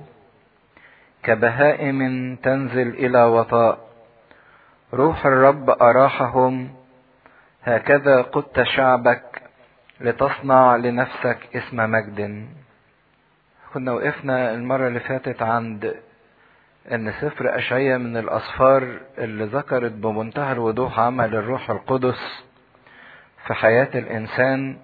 كبهائم تنزل الى وطاء روح الرب اراحهم هكذا قدت شعبك لتصنع لنفسك اسم مجد كنا وقفنا المرة اللي فاتت عند ان سفر اشعيا من الاسفار اللي ذكرت بمنتهى الوضوح عمل الروح القدس في حياة الانسان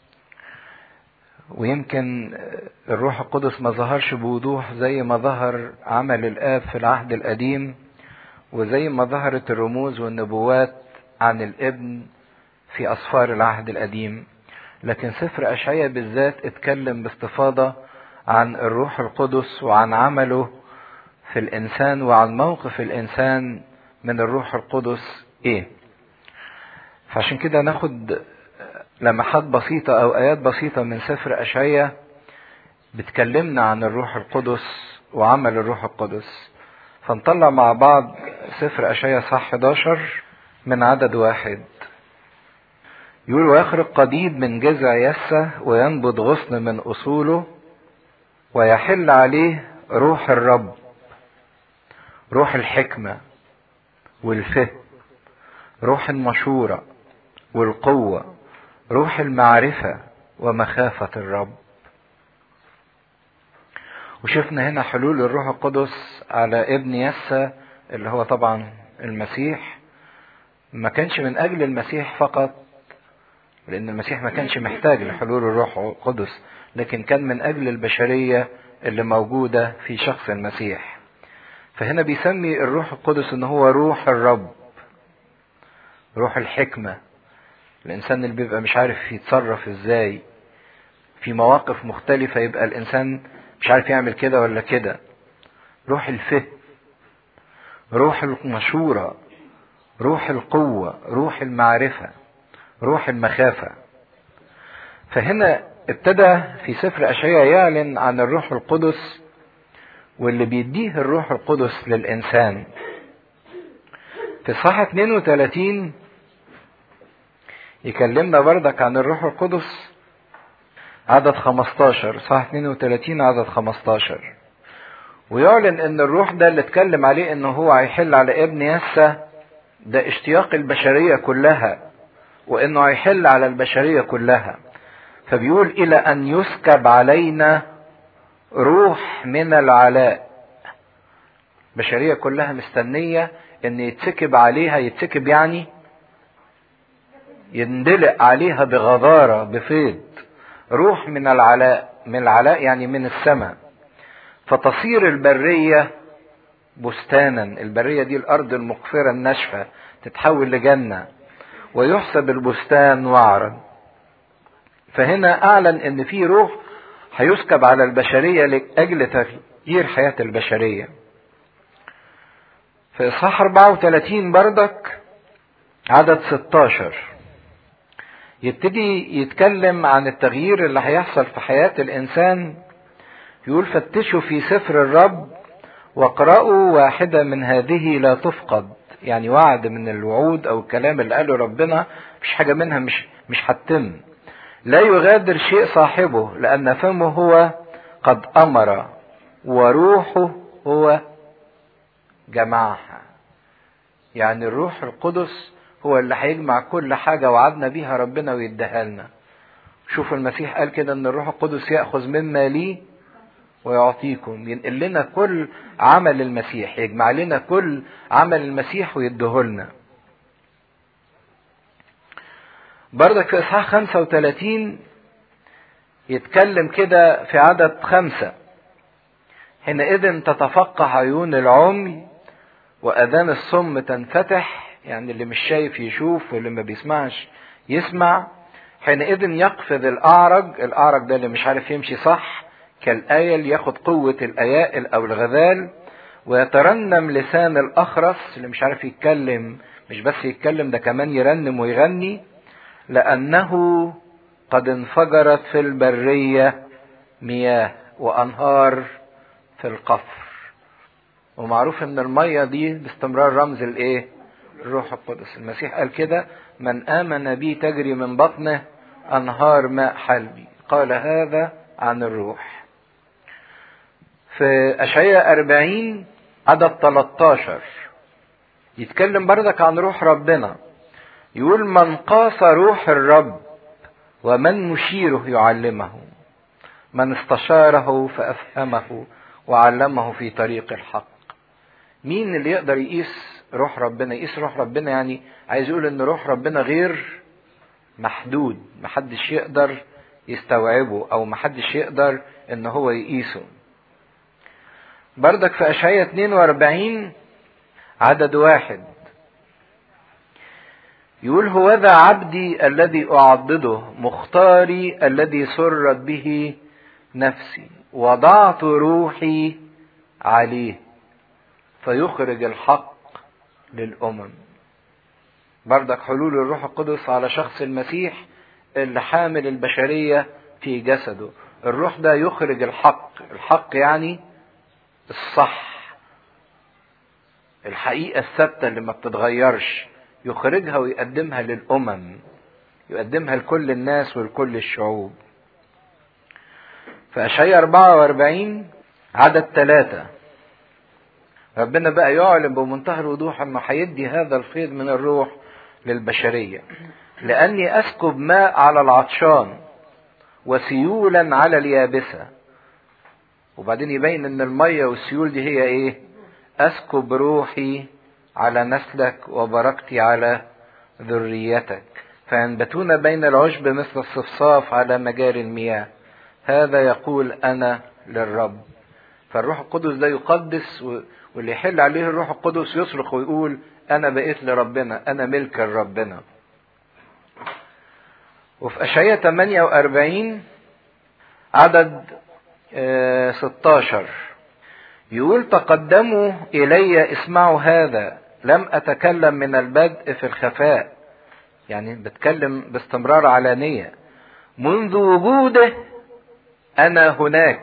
ويمكن الروح القدس ما ظهرش بوضوح زي ما ظهر عمل الاب في العهد القديم وزي ما ظهرت الرموز والنبوات عن الابن في اسفار العهد القديم لكن سفر اشعيا بالذات اتكلم باستفاضه عن الروح القدس وعن عمله في الانسان وعن موقف الانسان من الروح القدس ايه فعشان كده ناخد لمحات بسيطة او ايات بسيطة من سفر اشعيا بتكلمنا عن الروح القدس وعمل الروح القدس فنطلع مع بعض سفر اشعيا صح 11 من عدد واحد يقول ويخرج قديد من جذع يسة وينبض غصن من أصوله ويحل عليه روح الرب روح الحكمة والفهم روح المشورة والقوة روح المعرفة ومخافة الرب وشفنا هنا حلول الروح القدس على ابن يسى اللي هو طبعا المسيح ما كانش من اجل المسيح فقط لان المسيح ما كانش محتاج لحلول الروح القدس لكن كان من اجل البشريه اللي موجوده في شخص المسيح فهنا بيسمي الروح القدس ان هو روح الرب روح الحكمه الانسان اللي بيبقى مش عارف يتصرف ازاي في مواقف مختلفه يبقى الانسان مش عارف يعمل كده ولا كده روح الفهم روح المشوره روح القوه روح المعرفه روح المخافة فهنا ابتدى في سفر أشعياء يعلن عن الروح القدس واللي بيديه الروح القدس للإنسان في صحة 32 يكلمنا بردك عن الروح القدس عدد 15 صح 32 عدد 15 ويعلن ان الروح ده اللي اتكلم عليه انه هو هيحل على ابن يسى ده اشتياق البشرية كلها وانه هيحل على البشرية كلها فبيقول الى ان يسكب علينا روح من العلاء البشرية كلها مستنية ان يتسكب عليها يتسكب يعني يندلق عليها بغضارة بفيض روح من العلاء من العلاء يعني من السماء فتصير البرية بستانا البرية دي الارض المقفرة الناشفة تتحول لجنة ويحسب البستان وعرا فهنا اعلن ان في روح هيسكب على البشرية لاجل تغيير حياة البشرية في اصحاح 34 بردك عدد 16 يبتدي يتكلم عن التغيير اللي هيحصل في حياة الانسان يقول فتشوا في سفر الرب واقرأوا واحدة من هذه لا تفقد يعني وعد من الوعود او الكلام اللي قاله ربنا مش حاجة منها مش مش هتتم لا يغادر شيء صاحبه لان فمه هو قد امر وروحه هو جمعها يعني الروح القدس هو اللي هيجمع كل حاجة وعدنا بيها ربنا ويديها لنا شوفوا المسيح قال كده ان الروح القدس يأخذ مما لي ويعطيكم ينقل لنا كل عمل المسيح يجمع لنا كل عمل المسيح ويديهولنا بردك في اصحاح 35 يتكلم كده في عدد خمسة حينئذ تتفقع عيون العمي وأذان الصم تنفتح يعني اللي مش شايف يشوف واللي ما بيسمعش يسمع حينئذ يقفز الأعرج الأعرج ده اللي مش عارف يمشي صح كالآيل ياخد قوة الأيائل أو الغزال ويترنم لسان الأخرس اللي مش عارف يتكلم مش بس يتكلم ده كمان يرنم ويغني لأنه قد انفجرت في البرية مياه وأنهار في القفر ومعروف ان المية دي باستمرار رمز الايه الروح القدس المسيح قال كده من آمن بي تجري من بطنه أنهار ماء حلبي قال هذا عن الروح في أشعياء أربعين عدد 13 يتكلم بردك عن روح ربنا يقول من قاس روح الرب ومن مشيره يعلمه من استشاره فأفهمه وعلمه في طريق الحق مين اللي يقدر يقيس روح ربنا يقيس روح ربنا يعني عايز يقول ان روح ربنا غير محدود محدش يقدر يستوعبه او محدش يقدر ان هو يقيسه بردك في اشعياء 42 عدد واحد يقول هوذا عبدي الذي اعضده مختاري الذي سرت به نفسي وضعت روحي عليه فيخرج الحق للامم بردك حلول الروح القدس على شخص المسيح اللي حامل البشريه في جسده الروح ده يخرج الحق الحق يعني الصح الحقيقه الثابته اللي ما بتتغيرش يخرجها ويقدمها للامم يقدمها لكل الناس ولكل الشعوب في اشعياء 44 عدد ثلاثة ربنا بقى يعلن بمنتهى الوضوح انه هيدي هذا الفيض من الروح للبشرية لاني اسكب ماء على العطشان وسيولا على اليابسة وبعدين يبين ان المية والسيول دي هي ايه اسكب روحي على نسلك وبركتي على ذريتك فينبتون بين العشب مثل الصفصاف على مجاري المياه هذا يقول انا للرب فالروح القدس ده يقدس واللي يحل عليه الروح القدس يصرخ ويقول انا بقيت لربنا انا ملك لربنا وفي اشعياء 48 عدد 16 يقول تقدموا الي اسمعوا هذا لم اتكلم من البدء في الخفاء يعني بتكلم باستمرار علانيه منذ وجوده انا هناك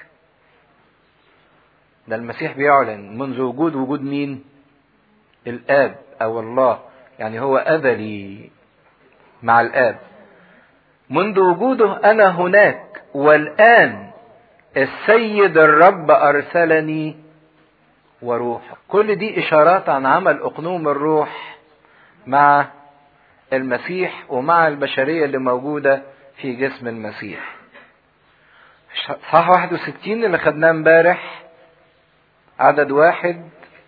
ده المسيح بيعلن منذ وجود وجود مين الاب او الله يعني هو ازلي مع الاب منذ وجوده انا هناك والان السيد الرب ارسلني وروحه كل دي اشارات عن عمل اقنوم الروح مع المسيح ومع البشريه اللي موجوده في جسم المسيح صح 61 اللي خدناه امبارح عدد واحد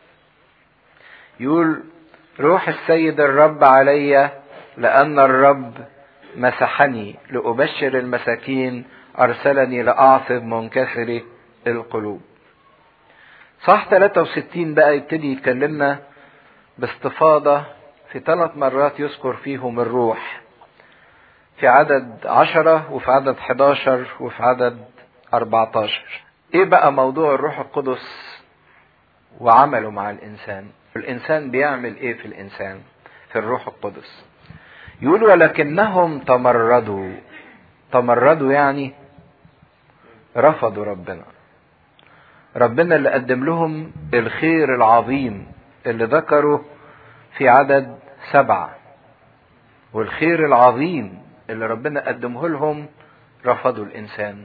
يقول روح السيد الرب علي لأن الرب مسحني لأبشر المساكين أرسلني لأعصب منكسر القلوب صح 63 بقى يبتدي يتكلمنا باستفاضة في ثلاث مرات يذكر فيهم الروح في عدد عشرة وفي عدد 11 وفي عدد 14 ايه بقى موضوع الروح القدس وعمله مع الانسان الانسان بيعمل ايه في الانسان في الروح القدس يقول ولكنهم تمردوا تمردوا يعني رفضوا ربنا ربنا اللي قدم لهم الخير العظيم اللي ذكره في عدد سبعة والخير العظيم اللي ربنا قدمه لهم رفضوا الإنسان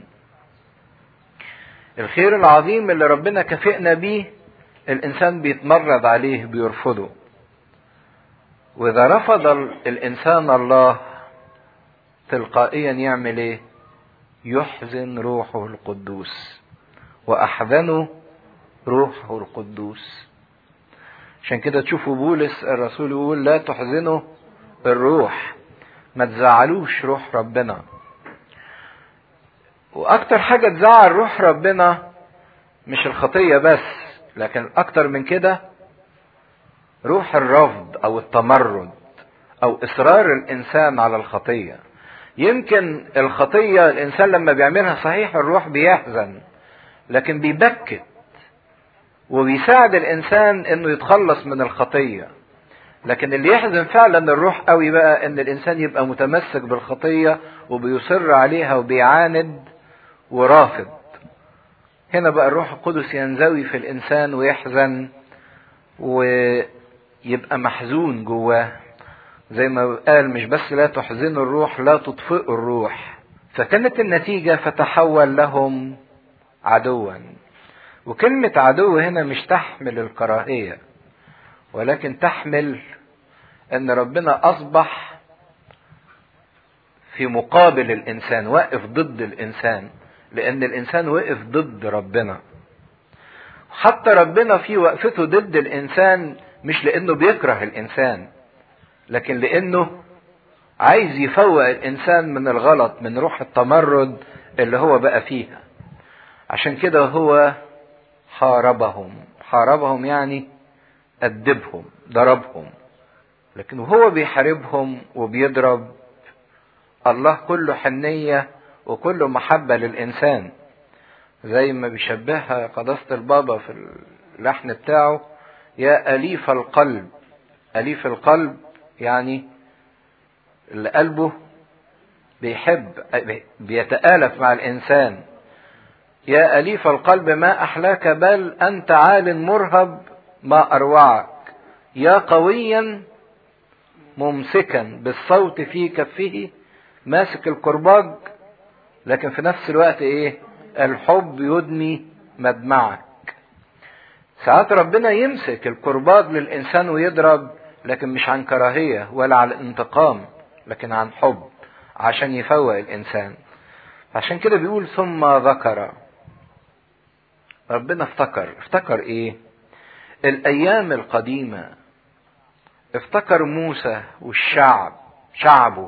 الخير العظيم اللي ربنا كافئنا بيه الإنسان بيتمرد عليه بيرفضه وإذا رفض الإنسان الله تلقائيا يعمل إيه؟ يحزن روحه القدوس وأحزنه روحه القدوس عشان كده تشوفوا بولس الرسول يقول لا تحزنوا الروح ما تزعلوش روح ربنا واكتر حاجة تزعل روح ربنا مش الخطية بس لكن اكتر من كده روح الرفض او التمرد او اصرار الانسان على الخطيه يمكن الخطيه الانسان لما بيعملها صحيح الروح بيحزن لكن بيبكت وبيساعد الانسان انه يتخلص من الخطيه لكن اللي يحزن فعلا الروح قوي بقى ان الانسان يبقى متمسك بالخطيه وبيصر عليها وبيعاند ورافض هنا بقى الروح القدس ينزوي في الانسان ويحزن ويبقى محزون جواه زي ما قال مش بس لا تحزنوا الروح لا تطفئوا الروح فكانت النتيجة فتحول لهم عدوا وكلمة عدو هنا مش تحمل الكراهية ولكن تحمل ان ربنا اصبح في مقابل الانسان واقف ضد الانسان لان الانسان وقف ضد ربنا حتى ربنا في وقفته ضد الانسان مش لانه بيكره الانسان لكن لانه عايز يفوق الانسان من الغلط من روح التمرد اللي هو بقى فيها عشان كده هو حاربهم حاربهم يعني أدبهم ضربهم لكن وهو بيحاربهم وبيضرب الله كله حنية وكله محبة للإنسان زي ما بيشبهها قداسة البابا في اللحن بتاعه يا أليف القلب أليف القلب يعني اللي قلبه بيحب بيتآلف مع الإنسان يا أليف القلب ما أحلاك بل أنت عال مرهب ما أروعك يا قويا ممسكا بالصوت في كفه ماسك الكرباج لكن في نفس الوقت ايه الحب يدمي مدمعك ساعات ربنا يمسك الكرباج للإنسان ويضرب لكن مش عن كراهية ولا عن انتقام لكن عن حب عشان يفوق الإنسان عشان كده بيقول ثم ذكر ربنا افتكر افتكر ايه الايام القديمه افتكر موسى والشعب شعبه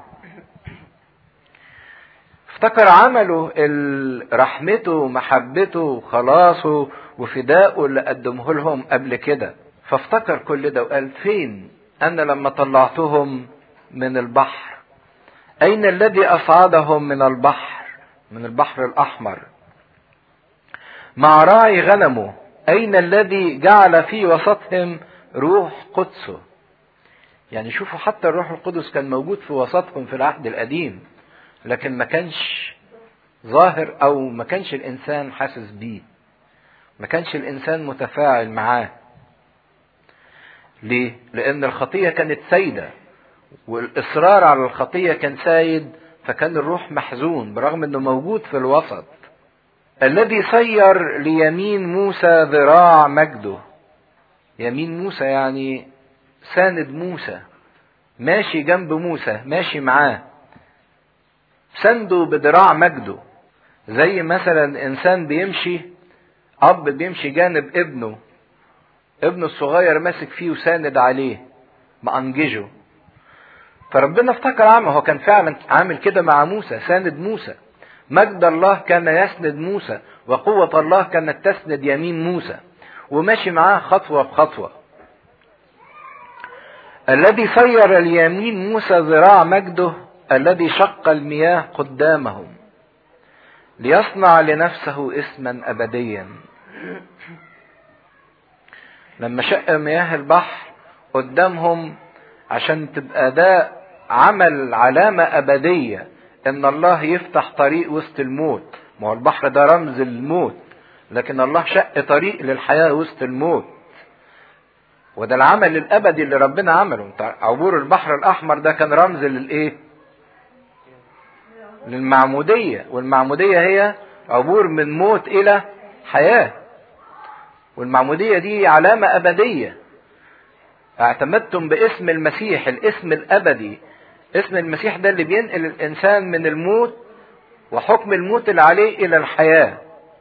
افتكر عمله رحمته ومحبته وخلاصه وفدائه اللي قدمه لهم قبل كده فافتكر كل ده وقال فين انا لما طلعتهم من البحر اين الذي اصعدهم من البحر من البحر الاحمر مع راعي غنمه أين الذي جعل في وسطهم روح قدسه يعني شوفوا حتى الروح القدس كان موجود في وسطهم في العهد القديم لكن ما كانش ظاهر أو ما كانش الإنسان حاسس بيه ما كانش الإنسان متفاعل معاه ليه؟ لأن الخطية كانت سيدة والإصرار على الخطية كان سايد فكان الروح محزون برغم أنه موجود في الوسط الذي صير ليمين موسى ذراع مجده يمين موسى يعني ساند موسى ماشي جنب موسى ماشي معاه سنده بذراع مجده زي مثلا انسان بيمشي اب بيمشي جانب ابنه ابنه الصغير ماسك فيه وساند عليه مأنججه فربنا افتكر عمه هو كان فعلا عامل كده مع موسى ساند موسى مجد الله كان يسند موسى وقوة الله كانت تسند يمين موسى وماشي معاه خطوة بخطوة الذي صير اليمين موسى ذراع مجده الذي شق المياه قدامهم ليصنع لنفسه اسما ابديا لما شق مياه البحر قدامهم عشان تبقى ده عمل علامة أبدية ان الله يفتح طريق وسط الموت ما هو البحر ده رمز الموت لكن الله شق طريق للحياة وسط الموت وده العمل الابدي اللي ربنا عمله عبور البحر الاحمر ده كان رمز للايه للمعمودية والمعمودية هي عبور من موت الى حياة والمعمودية دي علامة ابدية اعتمدتم باسم المسيح الاسم الابدي اسم المسيح ده اللي بينقل الانسان من الموت وحكم الموت اللي عليه الى الحياه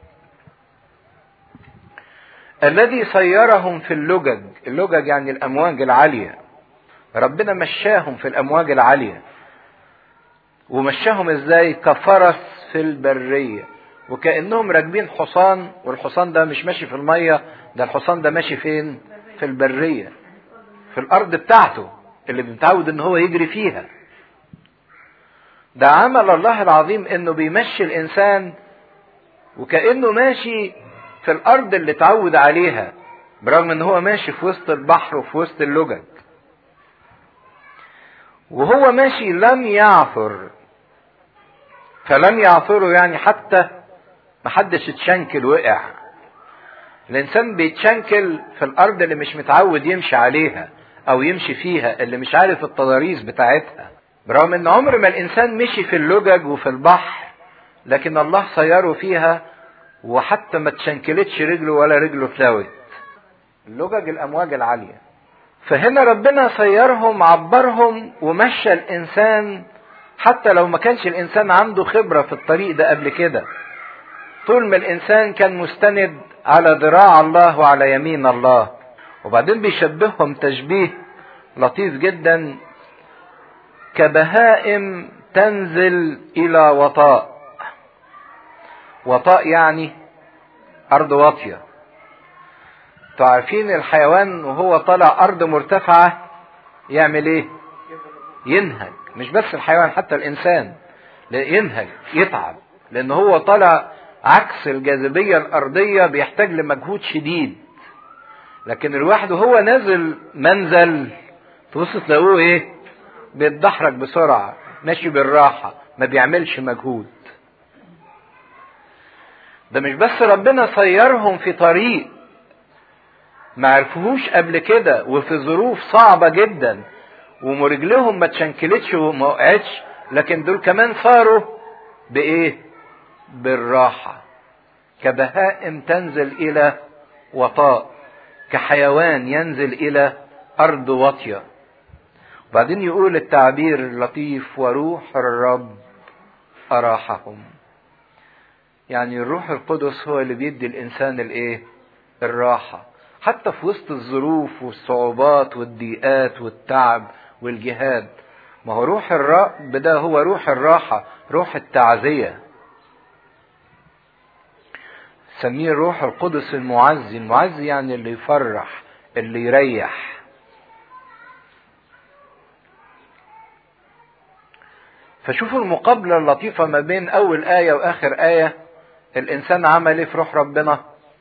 الذي صيرهم في اللجج اللجج يعني الامواج العاليه ربنا مشاهم في الامواج العاليه ومشاهم ازاي كفرس في البريه وكانهم راكبين حصان والحصان ده مش ماشي في الميه ده الحصان ده ماشي فين في البريه في الارض بتاعته اللي متعود ان هو يجري فيها ده عمل الله العظيم انه بيمشي الانسان وكانه ماشي في الارض اللي اتعود عليها برغم ان هو ماشي في وسط البحر وفي وسط اللجج وهو ماشي لم يعثر فلم يعثره يعني حتى محدش اتشنكل وقع الانسان بيتشنكل في الارض اللي مش متعود يمشي عليها او يمشي فيها اللي مش عارف التضاريس بتاعتها برغم ان عمر ما الانسان مشي في اللجج وفي البحر لكن الله صيره فيها وحتى ما تشنكلتش رجله ولا رجله اتلوت اللجج الامواج العاليه فهنا ربنا صيرهم عبرهم ومشى الانسان حتى لو ما كانش الانسان عنده خبره في الطريق ده قبل كده طول ما الانسان كان مستند على ذراع الله وعلى يمين الله وبعدين بيشبههم تشبيه لطيف جدا كبهائم تنزل الى وطاء وطاء يعني ارض واطيه انتوا عارفين الحيوان وهو طالع ارض مرتفعه يعمل ايه ينهج مش بس الحيوان حتى الانسان ينهج يتعب لان هو طالع عكس الجاذبيه الارضيه بيحتاج لمجهود شديد لكن الواحد وهو نازل منزل تبص تلاقوه ايه بيتدحرج بسرعه ماشي بالراحه ما بيعملش مجهود ده مش بس ربنا صيرهم في طريق ما عرفوهوش قبل كده وفي ظروف صعبة جدا ورجلهم ما تشنكلتش وما وقعتش لكن دول كمان صاروا بإيه؟ بالراحة كبهائم تنزل إلى وطاء كحيوان ينزل إلى أرض واطية وبعدين يقول التعبير اللطيف وروح الرب أراحهم يعني الروح القدس هو اللي بيدي الإنسان الإيه؟ الراحة حتى في وسط الظروف والصعوبات والضيقات والتعب والجهاد ما هو روح الرب ده هو روح الراحة روح التعزية سميه الروح القدس المعزي المعزي يعني اللي يفرح اللي يريح فشوفوا المقابلة اللطيفة ما بين أول آية وآخر آية الإنسان عمل إيه في روح ربنا؟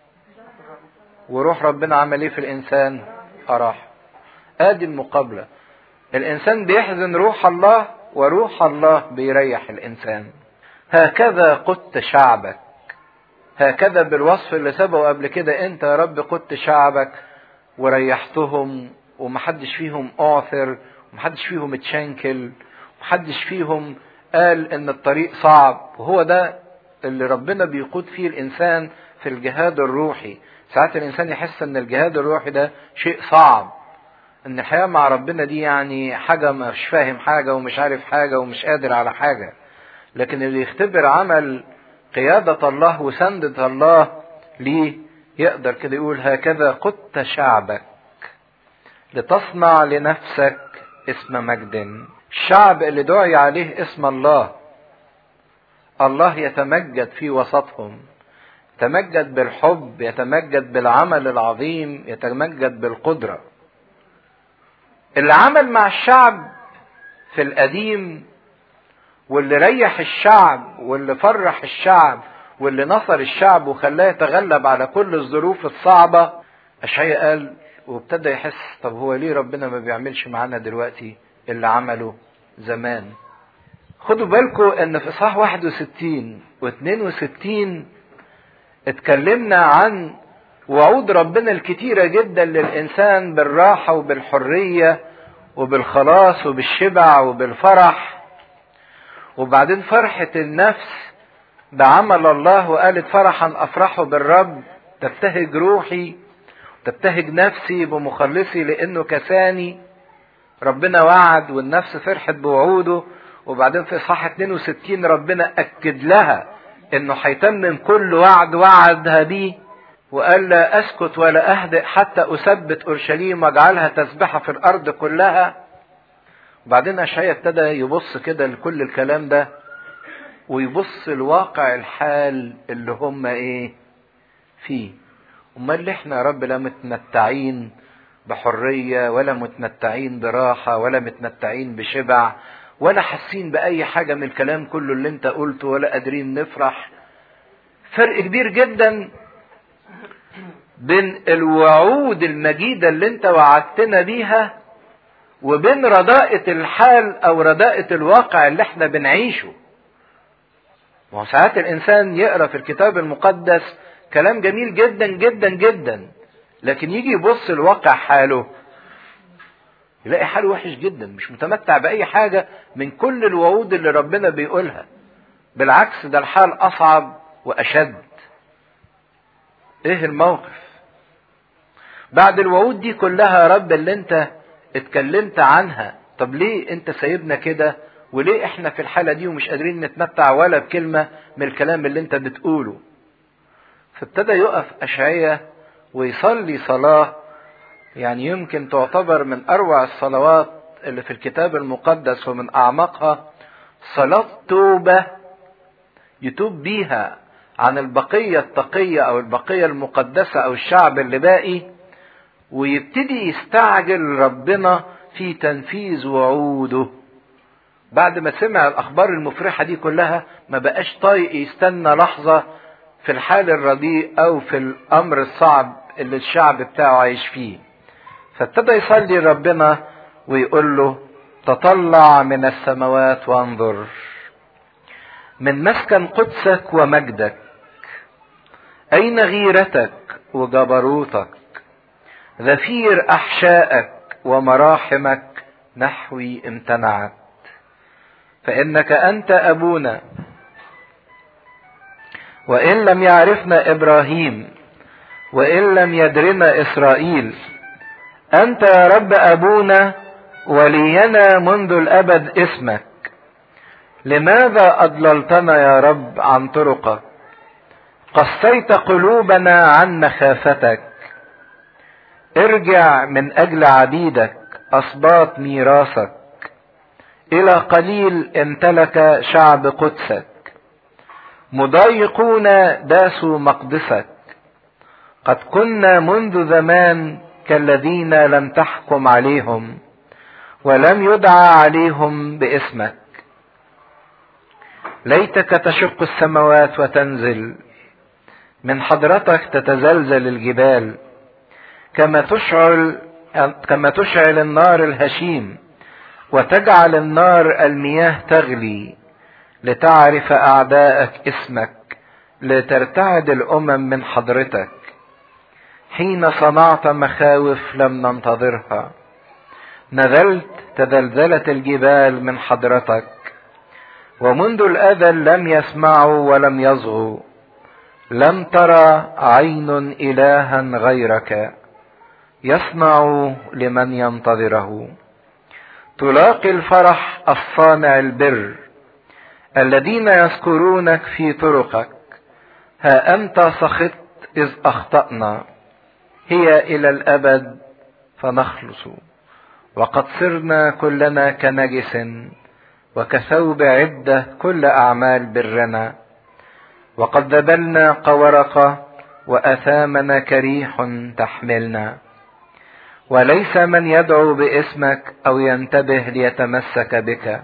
وروح ربنا عمل ايه في الانسان اراح ادي المقابله الانسان بيحزن روح الله وروح الله بيريح الانسان هكذا قدت شعبك هكذا بالوصف اللي سبقه قبل كده انت يا رب قدت شعبك وريحتهم ومحدش فيهم اعثر ومحدش فيهم اتشنكل ومحدش فيهم قال ان الطريق صعب وهو ده اللي ربنا بيقود فيه الانسان في الجهاد الروحي ساعات الانسان يحس ان الجهاد الروحي ده شيء صعب ان الحياه مع ربنا دي يعني حاجه مش فاهم حاجه ومش عارف حاجه ومش قادر على حاجه لكن اللي يختبر عمل قياده الله وسندة الله ليه يقدر كده يقول هكذا قدت شعبك لتصنع لنفسك اسم مجد الشعب اللي دعي عليه اسم الله الله يتمجد في وسطهم يتمجد بالحب يتمجد بالعمل العظيم يتمجد بالقدرة اللي عمل مع الشعب في القديم واللي ريح الشعب واللي فرح الشعب واللي نصر الشعب وخلاه يتغلب على كل الظروف الصعبة أشعياء قال وابتدى يحس طب هو ليه ربنا ما بيعملش معانا دلوقتي اللي عمله زمان خدوا بالكم ان في اصحاح 61 و62 اتكلمنا عن وعود ربنا الكتيرة جدا للإنسان بالراحة وبالحرية وبالخلاص وبالشبع وبالفرح وبعدين فرحة النفس بعمل الله وقالت فرحا أفرحه بالرب تبتهج روحي تبتهج نفسي بمخلصي لأنه كساني ربنا وعد والنفس فرحت بوعوده وبعدين في إصحاح 62 ربنا أكد لها انه هيتمم كل وعد وعدها بيه وقال لا اسكت ولا اهدئ حتى اثبت اورشليم واجعلها تسبحه في الارض كلها وبعدين اشعيا ابتدى يبص كده لكل الكلام ده ويبص لواقع الحال اللي هم ايه فيه امال اللي احنا يا رب لا متمتعين بحرية ولا متمتعين براحة ولا متمتعين بشبع ولا حاسين بأي حاجة من الكلام كله اللي انت قلته ولا قادرين نفرح فرق كبير جدا بين الوعود المجيدة اللي انت وعدتنا بيها وبين رداءة الحال او رداءة الواقع اللي احنا بنعيشه ما هو ساعات الانسان يقرا في الكتاب المقدس كلام جميل جدا جدا جدا لكن يجي يبص لواقع حاله يلاقي حاله وحش جدا مش متمتع باي حاجه من كل الوعود اللي ربنا بيقولها بالعكس ده الحال اصعب واشد ايه الموقف بعد الوعود دي كلها يا رب اللي انت اتكلمت عنها طب ليه انت سايبنا كده وليه احنا في الحالة دي ومش قادرين نتمتع ولا بكلمة من الكلام اللي انت بتقوله فابتدى يقف أشعية ويصلي صلاة يعني يمكن تعتبر من أروع الصلوات اللي في الكتاب المقدس ومن أعمقها صلاة توبة يتوب بيها عن البقية التقية أو البقية المقدسة أو الشعب اللي باقي ويبتدي يستعجل ربنا في تنفيذ وعوده بعد ما سمع الأخبار المفرحة دي كلها ما بقاش طايق يستنى لحظة في الحال الرديء أو في الأمر الصعب اللي الشعب بتاعه عايش فيه فابتدى يصلي ربنا ويقول له تطلع من السماوات وانظر من مسكن قدسك ومجدك أين غيرتك وجبروتك ذفير أحشائك ومراحمك نحوي امتنعت فإنك أنت أبونا وإن لم يعرفنا إبراهيم وإن لم يدرنا إسرائيل أنت يا رب أبونا ولينا منذ الأبد اسمك لماذا أضللتنا يا رب عن طرقك قصيت قلوبنا عن مخافتك ارجع من أجل عبيدك أصباط ميراثك إلى قليل امتلك شعب قدسك مضايقون داسوا مقدسك قد كنا منذ زمان كالذين لم تحكم عليهم ولم يدعى عليهم باسمك ليتك تشق السماوات وتنزل من حضرتك تتزلزل الجبال كما تشعل كما تشعل النار الهشيم وتجعل النار المياه تغلي لتعرف اعداءك اسمك لترتعد الامم من حضرتك حين صنعت مخاوف لم ننتظرها نزلت تزلزلت الجبال من حضرتك ومنذ الازل لم يسمعوا ولم يصغوا لم ترى عين الها غيرك يصنع لمن ينتظره تلاقي الفرح الصانع البر الذين يذكرونك في طرقك ها انت سخطت اذ اخطانا هي الى الابد فنخلص وقد صرنا كلنا كنجس وكثوب عده كل اعمال برنا وقد ذبلنا قورقه واثامنا كريح تحملنا وليس من يدعو باسمك او ينتبه ليتمسك بك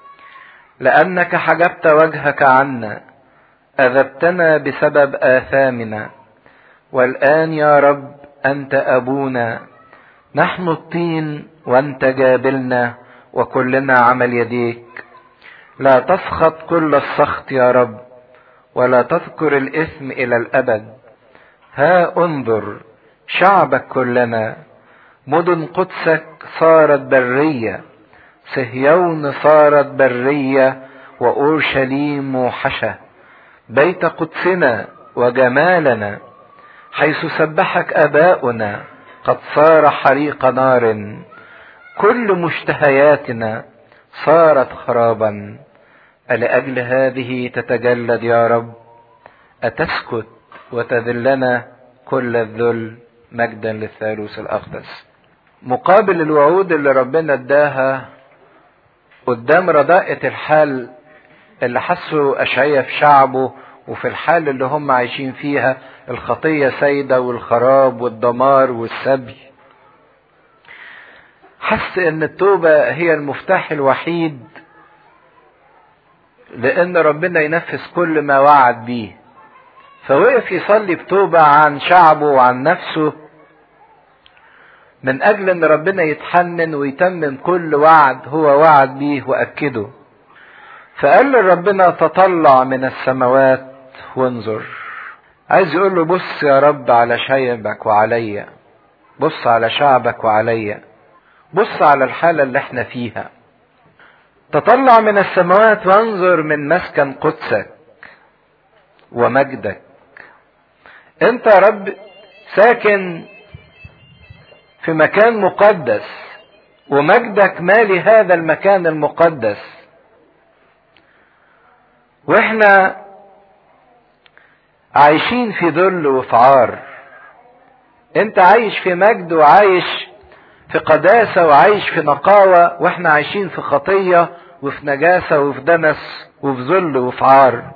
لانك حجبت وجهك عنا اذبتنا بسبب اثامنا والان يا رب انت ابونا نحن الطين وانت جابلنا وكلنا عمل يديك لا تسخط كل السخط يا رب ولا تذكر الاثم الى الابد ها انظر شعبك كلنا مدن قدسك صارت برية صهيون صارت برية وأورشليم موحشة بيت قدسنا وجمالنا حيث سبحك آباؤنا قد صار حريق نار كل مشتهياتنا صارت خرابا ألأجل هذه تتجلد يا رب أتسكت وتذلنا كل الذل مجدا للثالوث الأقدس مقابل الوعود اللي ربنا اداها قدام رداءة الحال اللي حسوا أشعية في شعبه وفي الحال اللي هم عايشين فيها الخطية سيدة والخراب والدمار والسبي حس ان التوبة هي المفتاح الوحيد لان ربنا ينفذ كل ما وعد بيه فوقف يصلي بتوبة عن شعبه وعن نفسه من اجل ان ربنا يتحنن ويتمم كل وعد هو وعد بيه واكده فقال لربنا تطلع من السماوات وانظر عايز يقول له بص يا رب على شعبك وعليا بص على شعبك وعليا بص على الحالة اللي احنا فيها تطلع من السماوات وانظر من مسكن قدسك ومجدك انت يا رب ساكن في مكان مقدس ومجدك مالي هذا المكان المقدس واحنا عايشين في ذل وفي عار انت عايش في مجد وعايش في قداسة وعايش في نقاوة واحنا عايشين في خطية وفي نجاسة وفي دنس وفي ذل وفي عار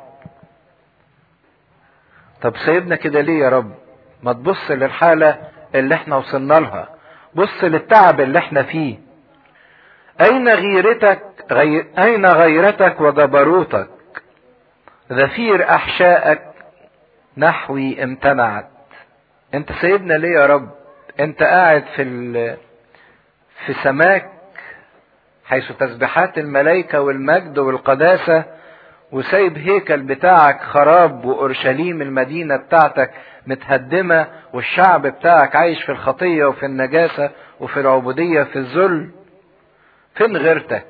طب سيبنا كده ليه يا رب ما تبص للحالة اللي احنا وصلنا لها بص للتعب اللي احنا فيه اين غيرتك غير اين غيرتك وجبروتك ذفير احشائك نحوي امتنعت انت سيبنا ليه يا رب انت قاعد في ال... في سماك حيث تسبحات الملائكة والمجد والقداسة وسايب هيكل بتاعك خراب وأورشليم المدينة بتاعتك متهدمة والشعب بتاعك عايش في الخطية وفي النجاسة وفي العبودية في الذل فين غيرتك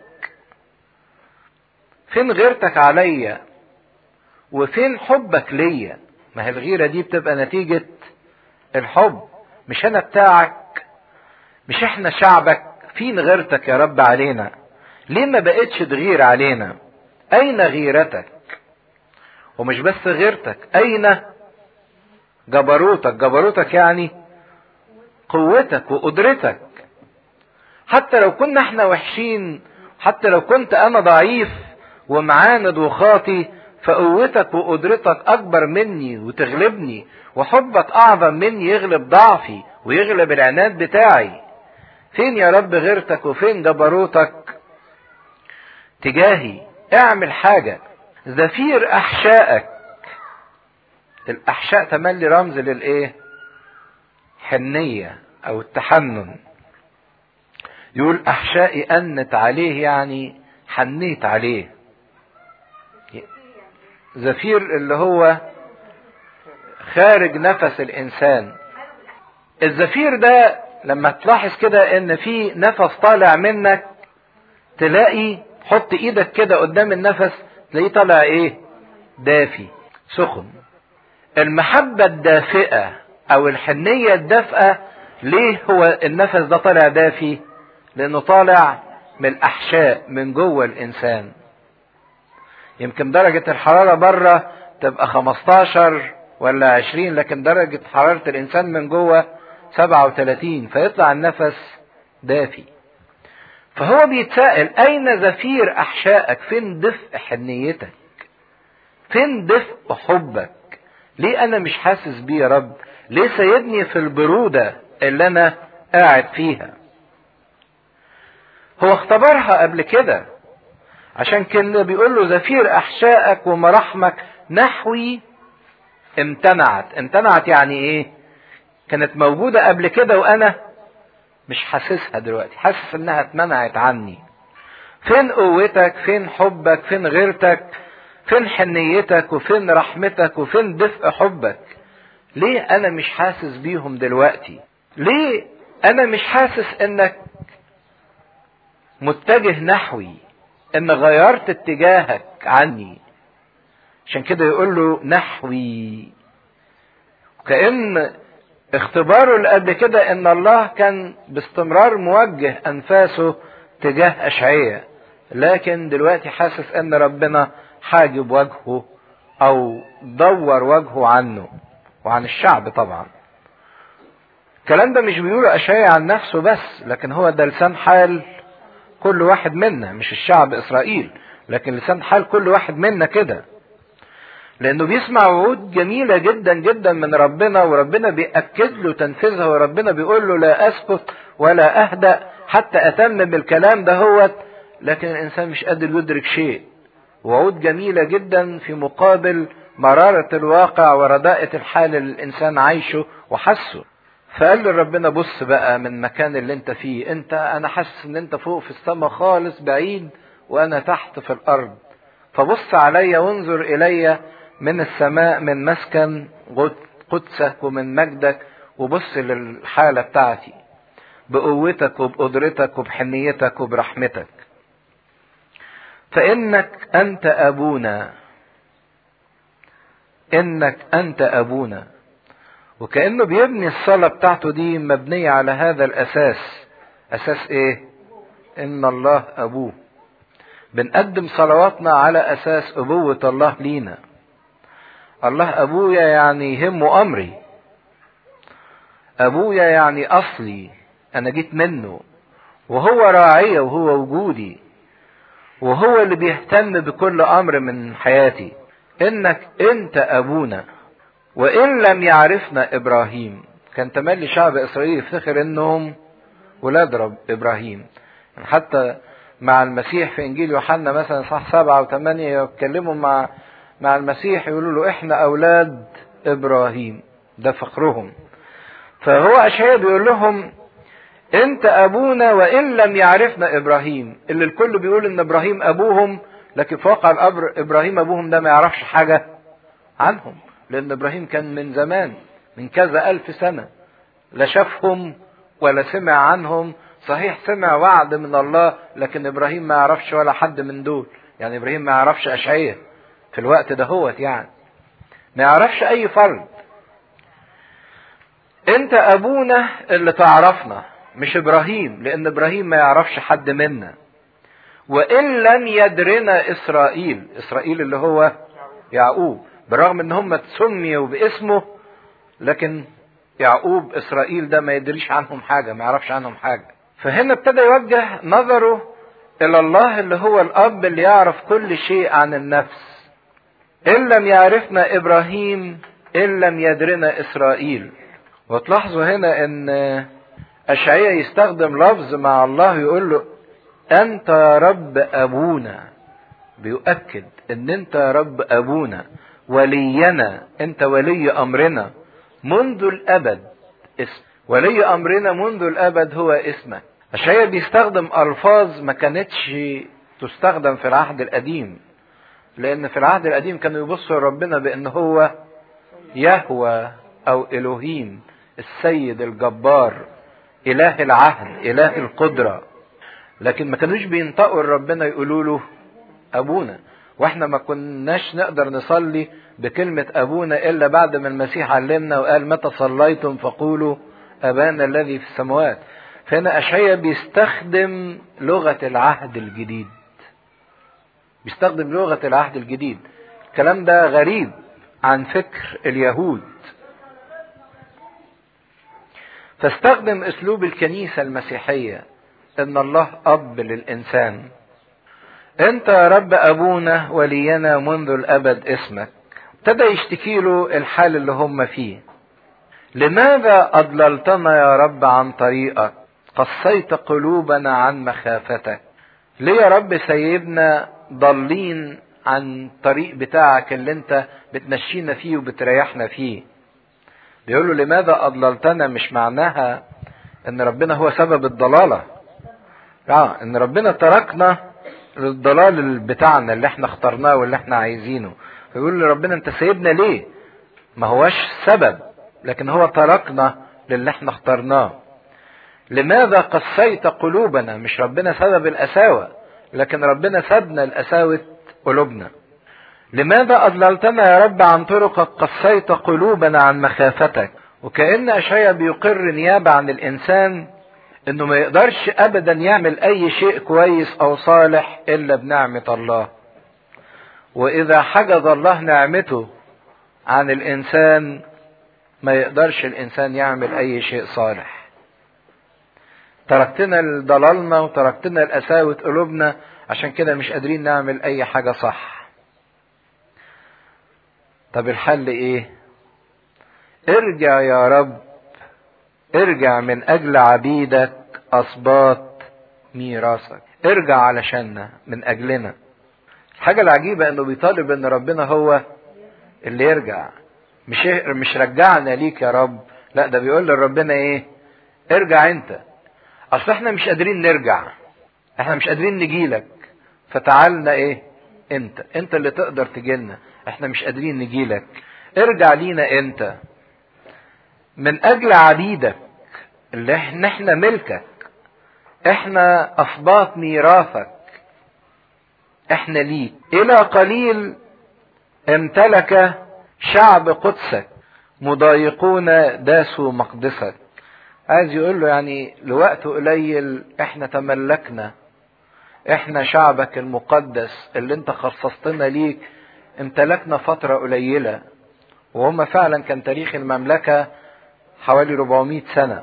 فين غيرتك عليا وفين حبك ليا ما هي الغيرة دي بتبقى نتيجة الحب مش انا بتاعك مش احنا شعبك فين غيرتك يا رب علينا ليه ما بقتش تغير علينا اين غيرتك ومش بس غيرتك اين جبروتك جبروتك يعني قوتك وقدرتك حتى لو كنا احنا وحشين حتى لو كنت انا ضعيف ومعاند وخاطي فقوتك وقدرتك اكبر مني وتغلبني وحبك اعظم مني يغلب ضعفي ويغلب العناد بتاعي فين يا رب غيرتك وفين جبروتك تجاهي اعمل حاجة زفير احشائك الاحشاء تملي رمز للايه حنية او التحنن يقول احشائي انت عليه يعني حنيت عليه زفير اللي هو خارج نفس الانسان الزفير ده لما تلاحظ كده ان في نفس طالع منك تلاقي حط ايدك كده قدام النفس تلاقيه طالع ايه دافي سخن المحبة الدافئة او الحنية الدافئة ليه هو النفس ده طالع دافي لانه طالع من الاحشاء من جوه الانسان يمكن درجة الحرارة بره تبقى 15 ولا 20 لكن درجة حرارة الإنسان من جوه 37 فيطلع النفس دافي فهو بيتساءل أين زفير أحشائك فين دفء حنيتك فين دفء حبك ليه أنا مش حاسس بيه يا رب ليه سيدني في البرودة اللي أنا قاعد فيها هو اختبرها قبل كده عشان كده بيقول له زفير احشائك ومراحمك نحوي امتنعت امتنعت يعني ايه كانت موجودة قبل كده وانا مش حاسسها دلوقتي حاسس انها اتمنعت عني فين قوتك فين حبك فين غيرتك فين حنيتك وفين رحمتك وفين دفء حبك ليه انا مش حاسس بيهم دلوقتي ليه انا مش حاسس انك متجه نحوي ان غيرت اتجاهك عني عشان كده يقول له نحوي كأن اختباره اللي قبل كده ان الله كان باستمرار موجه انفاسه تجاه اشعية لكن دلوقتي حاسس ان ربنا حاجب وجهه او دور وجهه عنه وعن الشعب طبعا الكلام ده مش بيقوله اشعية عن نفسه بس لكن هو ده لسان حال كل واحد منا مش الشعب اسرائيل لكن لسان حال كل واحد منا كده لانه بيسمع وعود جميلة جدا جدا من ربنا وربنا بيأكد له تنفيذها وربنا بيقول له لا اسكت ولا اهدأ حتى اتمم الكلام ده هو لكن الانسان مش قادر يدرك شيء وعود جميلة جدا في مقابل مرارة الواقع ورداءة الحال اللي الانسان عايشه وحسه فقال له ربنا بص بقى من المكان اللي انت فيه انت انا حاسس ان انت فوق في السماء خالص بعيد وانا تحت في الارض فبص عليا وانظر الي من السماء من مسكن قدسك ومن مجدك وبص للحالة بتاعتي بقوتك وبقدرتك وبحنيتك وبرحمتك فإنك أنت أبونا إنك أنت أبونا وكأنه بيبني الصلاة بتاعته دي مبنية على هذا الأساس أساس إيه؟ إن الله أبوه بنقدم صلواتنا على أساس أبوة الله لينا الله أبويا يعني يهمه أمري أبويا يعني أصلي أنا جيت منه وهو راعية وهو وجودي وهو اللي بيهتم بكل أمر من حياتي إنك أنت أبونا وإن لم يعرفنا إبراهيم كان تملي شعب إسرائيل يفتخر إنهم ولاد رب إبراهيم حتى مع المسيح في إنجيل يوحنا مثلا صح سبعة وثمانية يتكلموا مع مع المسيح يقولوا له إحنا أولاد إبراهيم ده فخرهم فهو أشعياء بيقول لهم انت ابونا وان لم يعرفنا ابراهيم اللي الكل بيقول ان ابراهيم ابوهم لكن في واقع الامر ابراهيم ابوهم ده ما يعرفش حاجة عنهم لان ابراهيم كان من زمان من كذا الف سنة لا شافهم ولا سمع عنهم صحيح سمع وعد من الله لكن ابراهيم ما يعرفش ولا حد من دول يعني ابراهيم ما يعرفش اشعية في الوقت ده هوت يعني ما يعرفش اي فرد انت ابونا اللي تعرفنا مش ابراهيم لان ابراهيم ما يعرفش حد منا وان لم يدرنا اسرائيل اسرائيل اللي هو يعقوب بالرغم ان هم تسميوا باسمه لكن يعقوب اسرائيل ده ما يدريش عنهم حاجه ما يعرفش عنهم حاجه فهنا ابتدى يوجه نظره الى الله اللي هو الاب اللي يعرف كل شيء عن النفس ان لم يعرفنا ابراهيم ان لم يدرنا اسرائيل وتلاحظوا هنا ان أشعية يستخدم لفظ مع الله يقول له أنت رب أبونا بيؤكد أن أنت رب أبونا ولينا أنت ولي أمرنا منذ الأبد اسم ولي أمرنا منذ الأبد هو اسمك أشعية بيستخدم ألفاظ ما كانتش تستخدم في العهد القديم لأن في العهد القديم كانوا يبصوا لربنا بأن هو يهوى أو إلهيم السيد الجبار إله العهد إله القدرة لكن ما كانوش بينطقوا لربنا يقولوا له أبونا واحنا ما كناش نقدر نصلي بكلمة أبونا إلا بعد ما المسيح علمنا وقال متى صليتم فقولوا أبانا الذي في السماوات فهنا أشعيا بيستخدم لغة العهد الجديد بيستخدم لغة العهد الجديد الكلام ده غريب عن فكر اليهود فاستخدم اسلوب الكنيسه المسيحيه ان الله اب للانسان انت يا رب ابونا ولينا منذ الابد اسمك ابتدى يشتكي له الحال اللي هم فيه لماذا اضللتنا يا رب عن طريقك قصيت قلوبنا عن مخافتك ليه يا رب سيبنا ضالين عن طريق بتاعك اللي انت بتمشينا فيه وبتريحنا فيه بيقول له لماذا اضللتنا مش معناها ان ربنا هو سبب الضلاله اه ان ربنا تركنا للضلال بتاعنا اللي احنا اخترناه واللي احنا عايزينه فيقول له ربنا انت سايبنا ليه ما هوش سبب لكن هو تركنا للي احنا اخترناه لماذا قسيت قلوبنا مش ربنا سبب القساوة لكن ربنا سابنا القساوة قلوبنا لماذا أضللتنا يا رب عن طرقك قسيت قلوبنا عن مخافتك وكأن أشعيا بيقر نيابة عن الإنسان إنه ما يقدرش أبدا يعمل أي شيء كويس أو صالح إلا بنعمة الله وإذا حجز الله نعمته عن الإنسان ما يقدرش الإنسان يعمل أي شيء صالح تركتنا ضلالنا وتركتنا القساوة قلوبنا عشان كده مش قادرين نعمل أي حاجة صح طب الحل ايه ارجع يا رب ارجع من اجل عبيدك اسباط ميراثك ارجع علشاننا من اجلنا الحاجة العجيبة انه بيطالب ان ربنا هو اللي يرجع مش مش رجعنا ليك يا رب لا ده بيقول لربنا ايه ارجع انت اصل احنا مش قادرين نرجع احنا مش قادرين نجيلك فتعالنا ايه انت انت اللي تقدر تجيلنا احنا مش قادرين نجيلك ارجع لينا انت من اجل عبيدك اللي احنا احنا ملكك احنا اسباط ميراثك احنا ليك الى قليل امتلك شعب قدسك مضايقون داسوا مقدسك عايز يقول له يعني لوقت قليل احنا تملكنا احنا شعبك المقدس اللي انت خصصتنا ليك امتلكنا فترة قليلة وهم فعلا كان تاريخ المملكة حوالي 400 سنة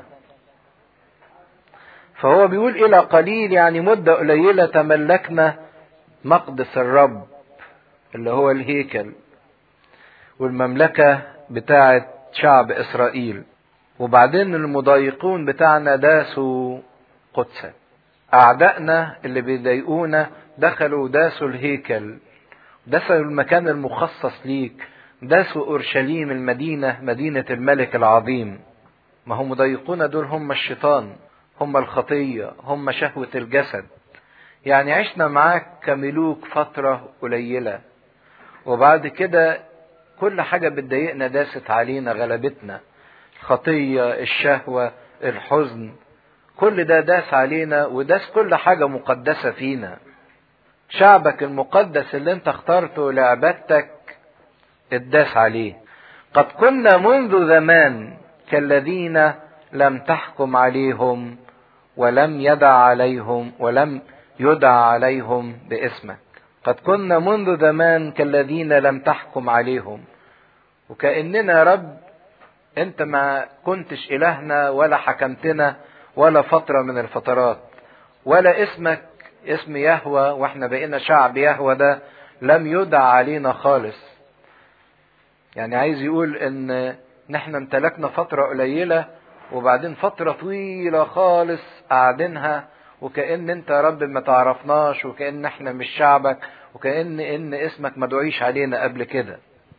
فهو بيقول الى قليل يعني مدة قليلة تملكنا مقدس الرب اللي هو الهيكل والمملكة بتاعة شعب اسرائيل وبعدين المضايقون بتاعنا داسوا قدسك اعدائنا اللي بيضايقونا دخلوا داسوا الهيكل داسوا المكان المخصص ليك داسوا اورشليم المدينه مدينه الملك العظيم ما هم مضايقونا دول هم الشيطان هم الخطيه هم شهوه الجسد يعني عشنا معاك كملوك فتره قليله وبعد كده كل حاجه بتضايقنا داست علينا غلبتنا الخطيه الشهوه الحزن كل ده داس علينا وداس كل حاجة مقدسة فينا شعبك المقدس اللي انت اخترته لعبادتك اتداس عليه قد كنا منذ زمان كالذين لم تحكم عليهم ولم يدع عليهم ولم يدع عليهم باسمك قد كنا منذ زمان كالذين لم تحكم عليهم وكأننا يا رب انت ما كنتش الهنا ولا حكمتنا ولا فترة من الفترات ولا اسمك اسم يهوى واحنا بقينا شعب يهوى ده لم يدع علينا خالص يعني عايز يقول ان نحن امتلكنا فترة قليلة وبعدين فترة طويلة خالص قاعدينها وكأن انت يا رب ما تعرفناش وكأن احنا مش شعبك وكأن ان اسمك ما دعيش علينا قبل كده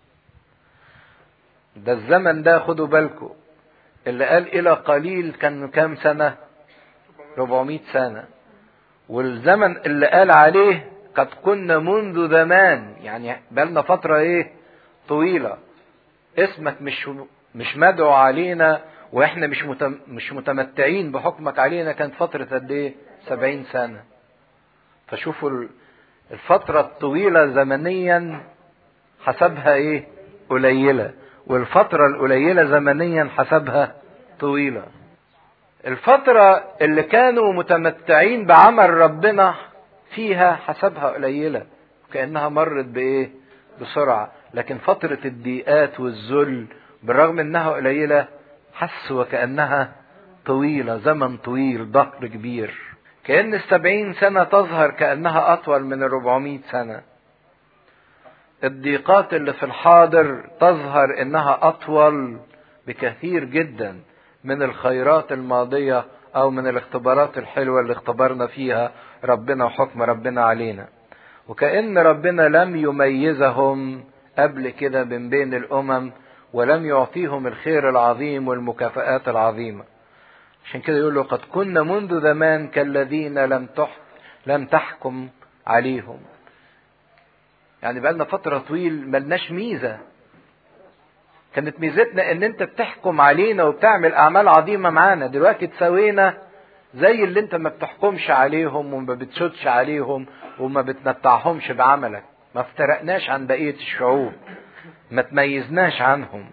ده الزمن ده خدوا بالكم اللي قال الى قليل كان كام سنة 400 سنة والزمن اللي قال عليه قد كنا منذ زمان يعني بقالنا فترة ايه طويلة اسمك مش مش مدعو علينا واحنا مش متم مش متمتعين بحكمك علينا كانت فترة قد ايه 70 سنة فشوفوا الفترة الطويلة زمنيا حسبها ايه قليلة والفترة القليلة زمنيا حسبها طويلة الفترة اللي كانوا متمتعين بعمل ربنا فيها حسبها قليلة كأنها مرت بإيه بسرعة لكن فترة الضيقات والذل بالرغم انها قليلة حس وكأنها طويلة زمن طويل ظهر كبير كأن السبعين سنة تظهر كأنها أطول من الربعمائة سنة الضيقات اللي في الحاضر تظهر انها اطول بكثير جدا من الخيرات الماضية او من الاختبارات الحلوة اللي اختبرنا فيها ربنا وحكم ربنا علينا وكأن ربنا لم يميزهم قبل كده من بين الامم ولم يعطيهم الخير العظيم والمكافآت العظيمة عشان كده يقول له قد كنا منذ زمان كالذين لم تح لم تحكم عليهم يعني بقالنا فترة طويل ملناش ميزة كانت ميزتنا ان انت بتحكم علينا وبتعمل اعمال عظيمة معانا دلوقتي تساوينا زي اللي انت ما بتحكمش عليهم وما بتشدش عليهم وما بتمتعهمش بعملك ما افترقناش عن بقية الشعوب ما تميزناش عنهم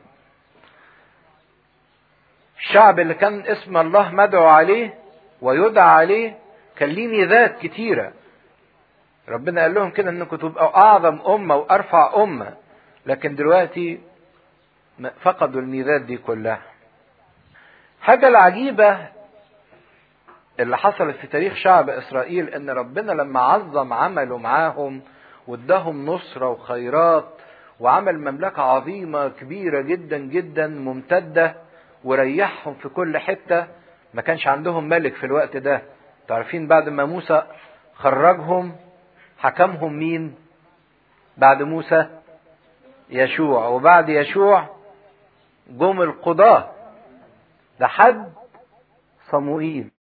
الشعب اللي كان اسم الله مدعو عليه ويدعى عليه كان ليه ميزات كتيره ربنا قال لهم كده انكم تبقوا اعظم امه وارفع امه لكن دلوقتي فقدوا الميزات دي كلها حاجه العجيبه اللي حصلت في تاريخ شعب اسرائيل ان ربنا لما عظم عمله معاهم واداهم نصره وخيرات وعمل مملكه عظيمه كبيره جدا جدا ممتده وريحهم في كل حته ما كانش عندهم ملك في الوقت ده تعرفين بعد ما موسى خرجهم حكمهم مين بعد موسى يشوع وبعد يشوع جم القضاة لحد صموئيل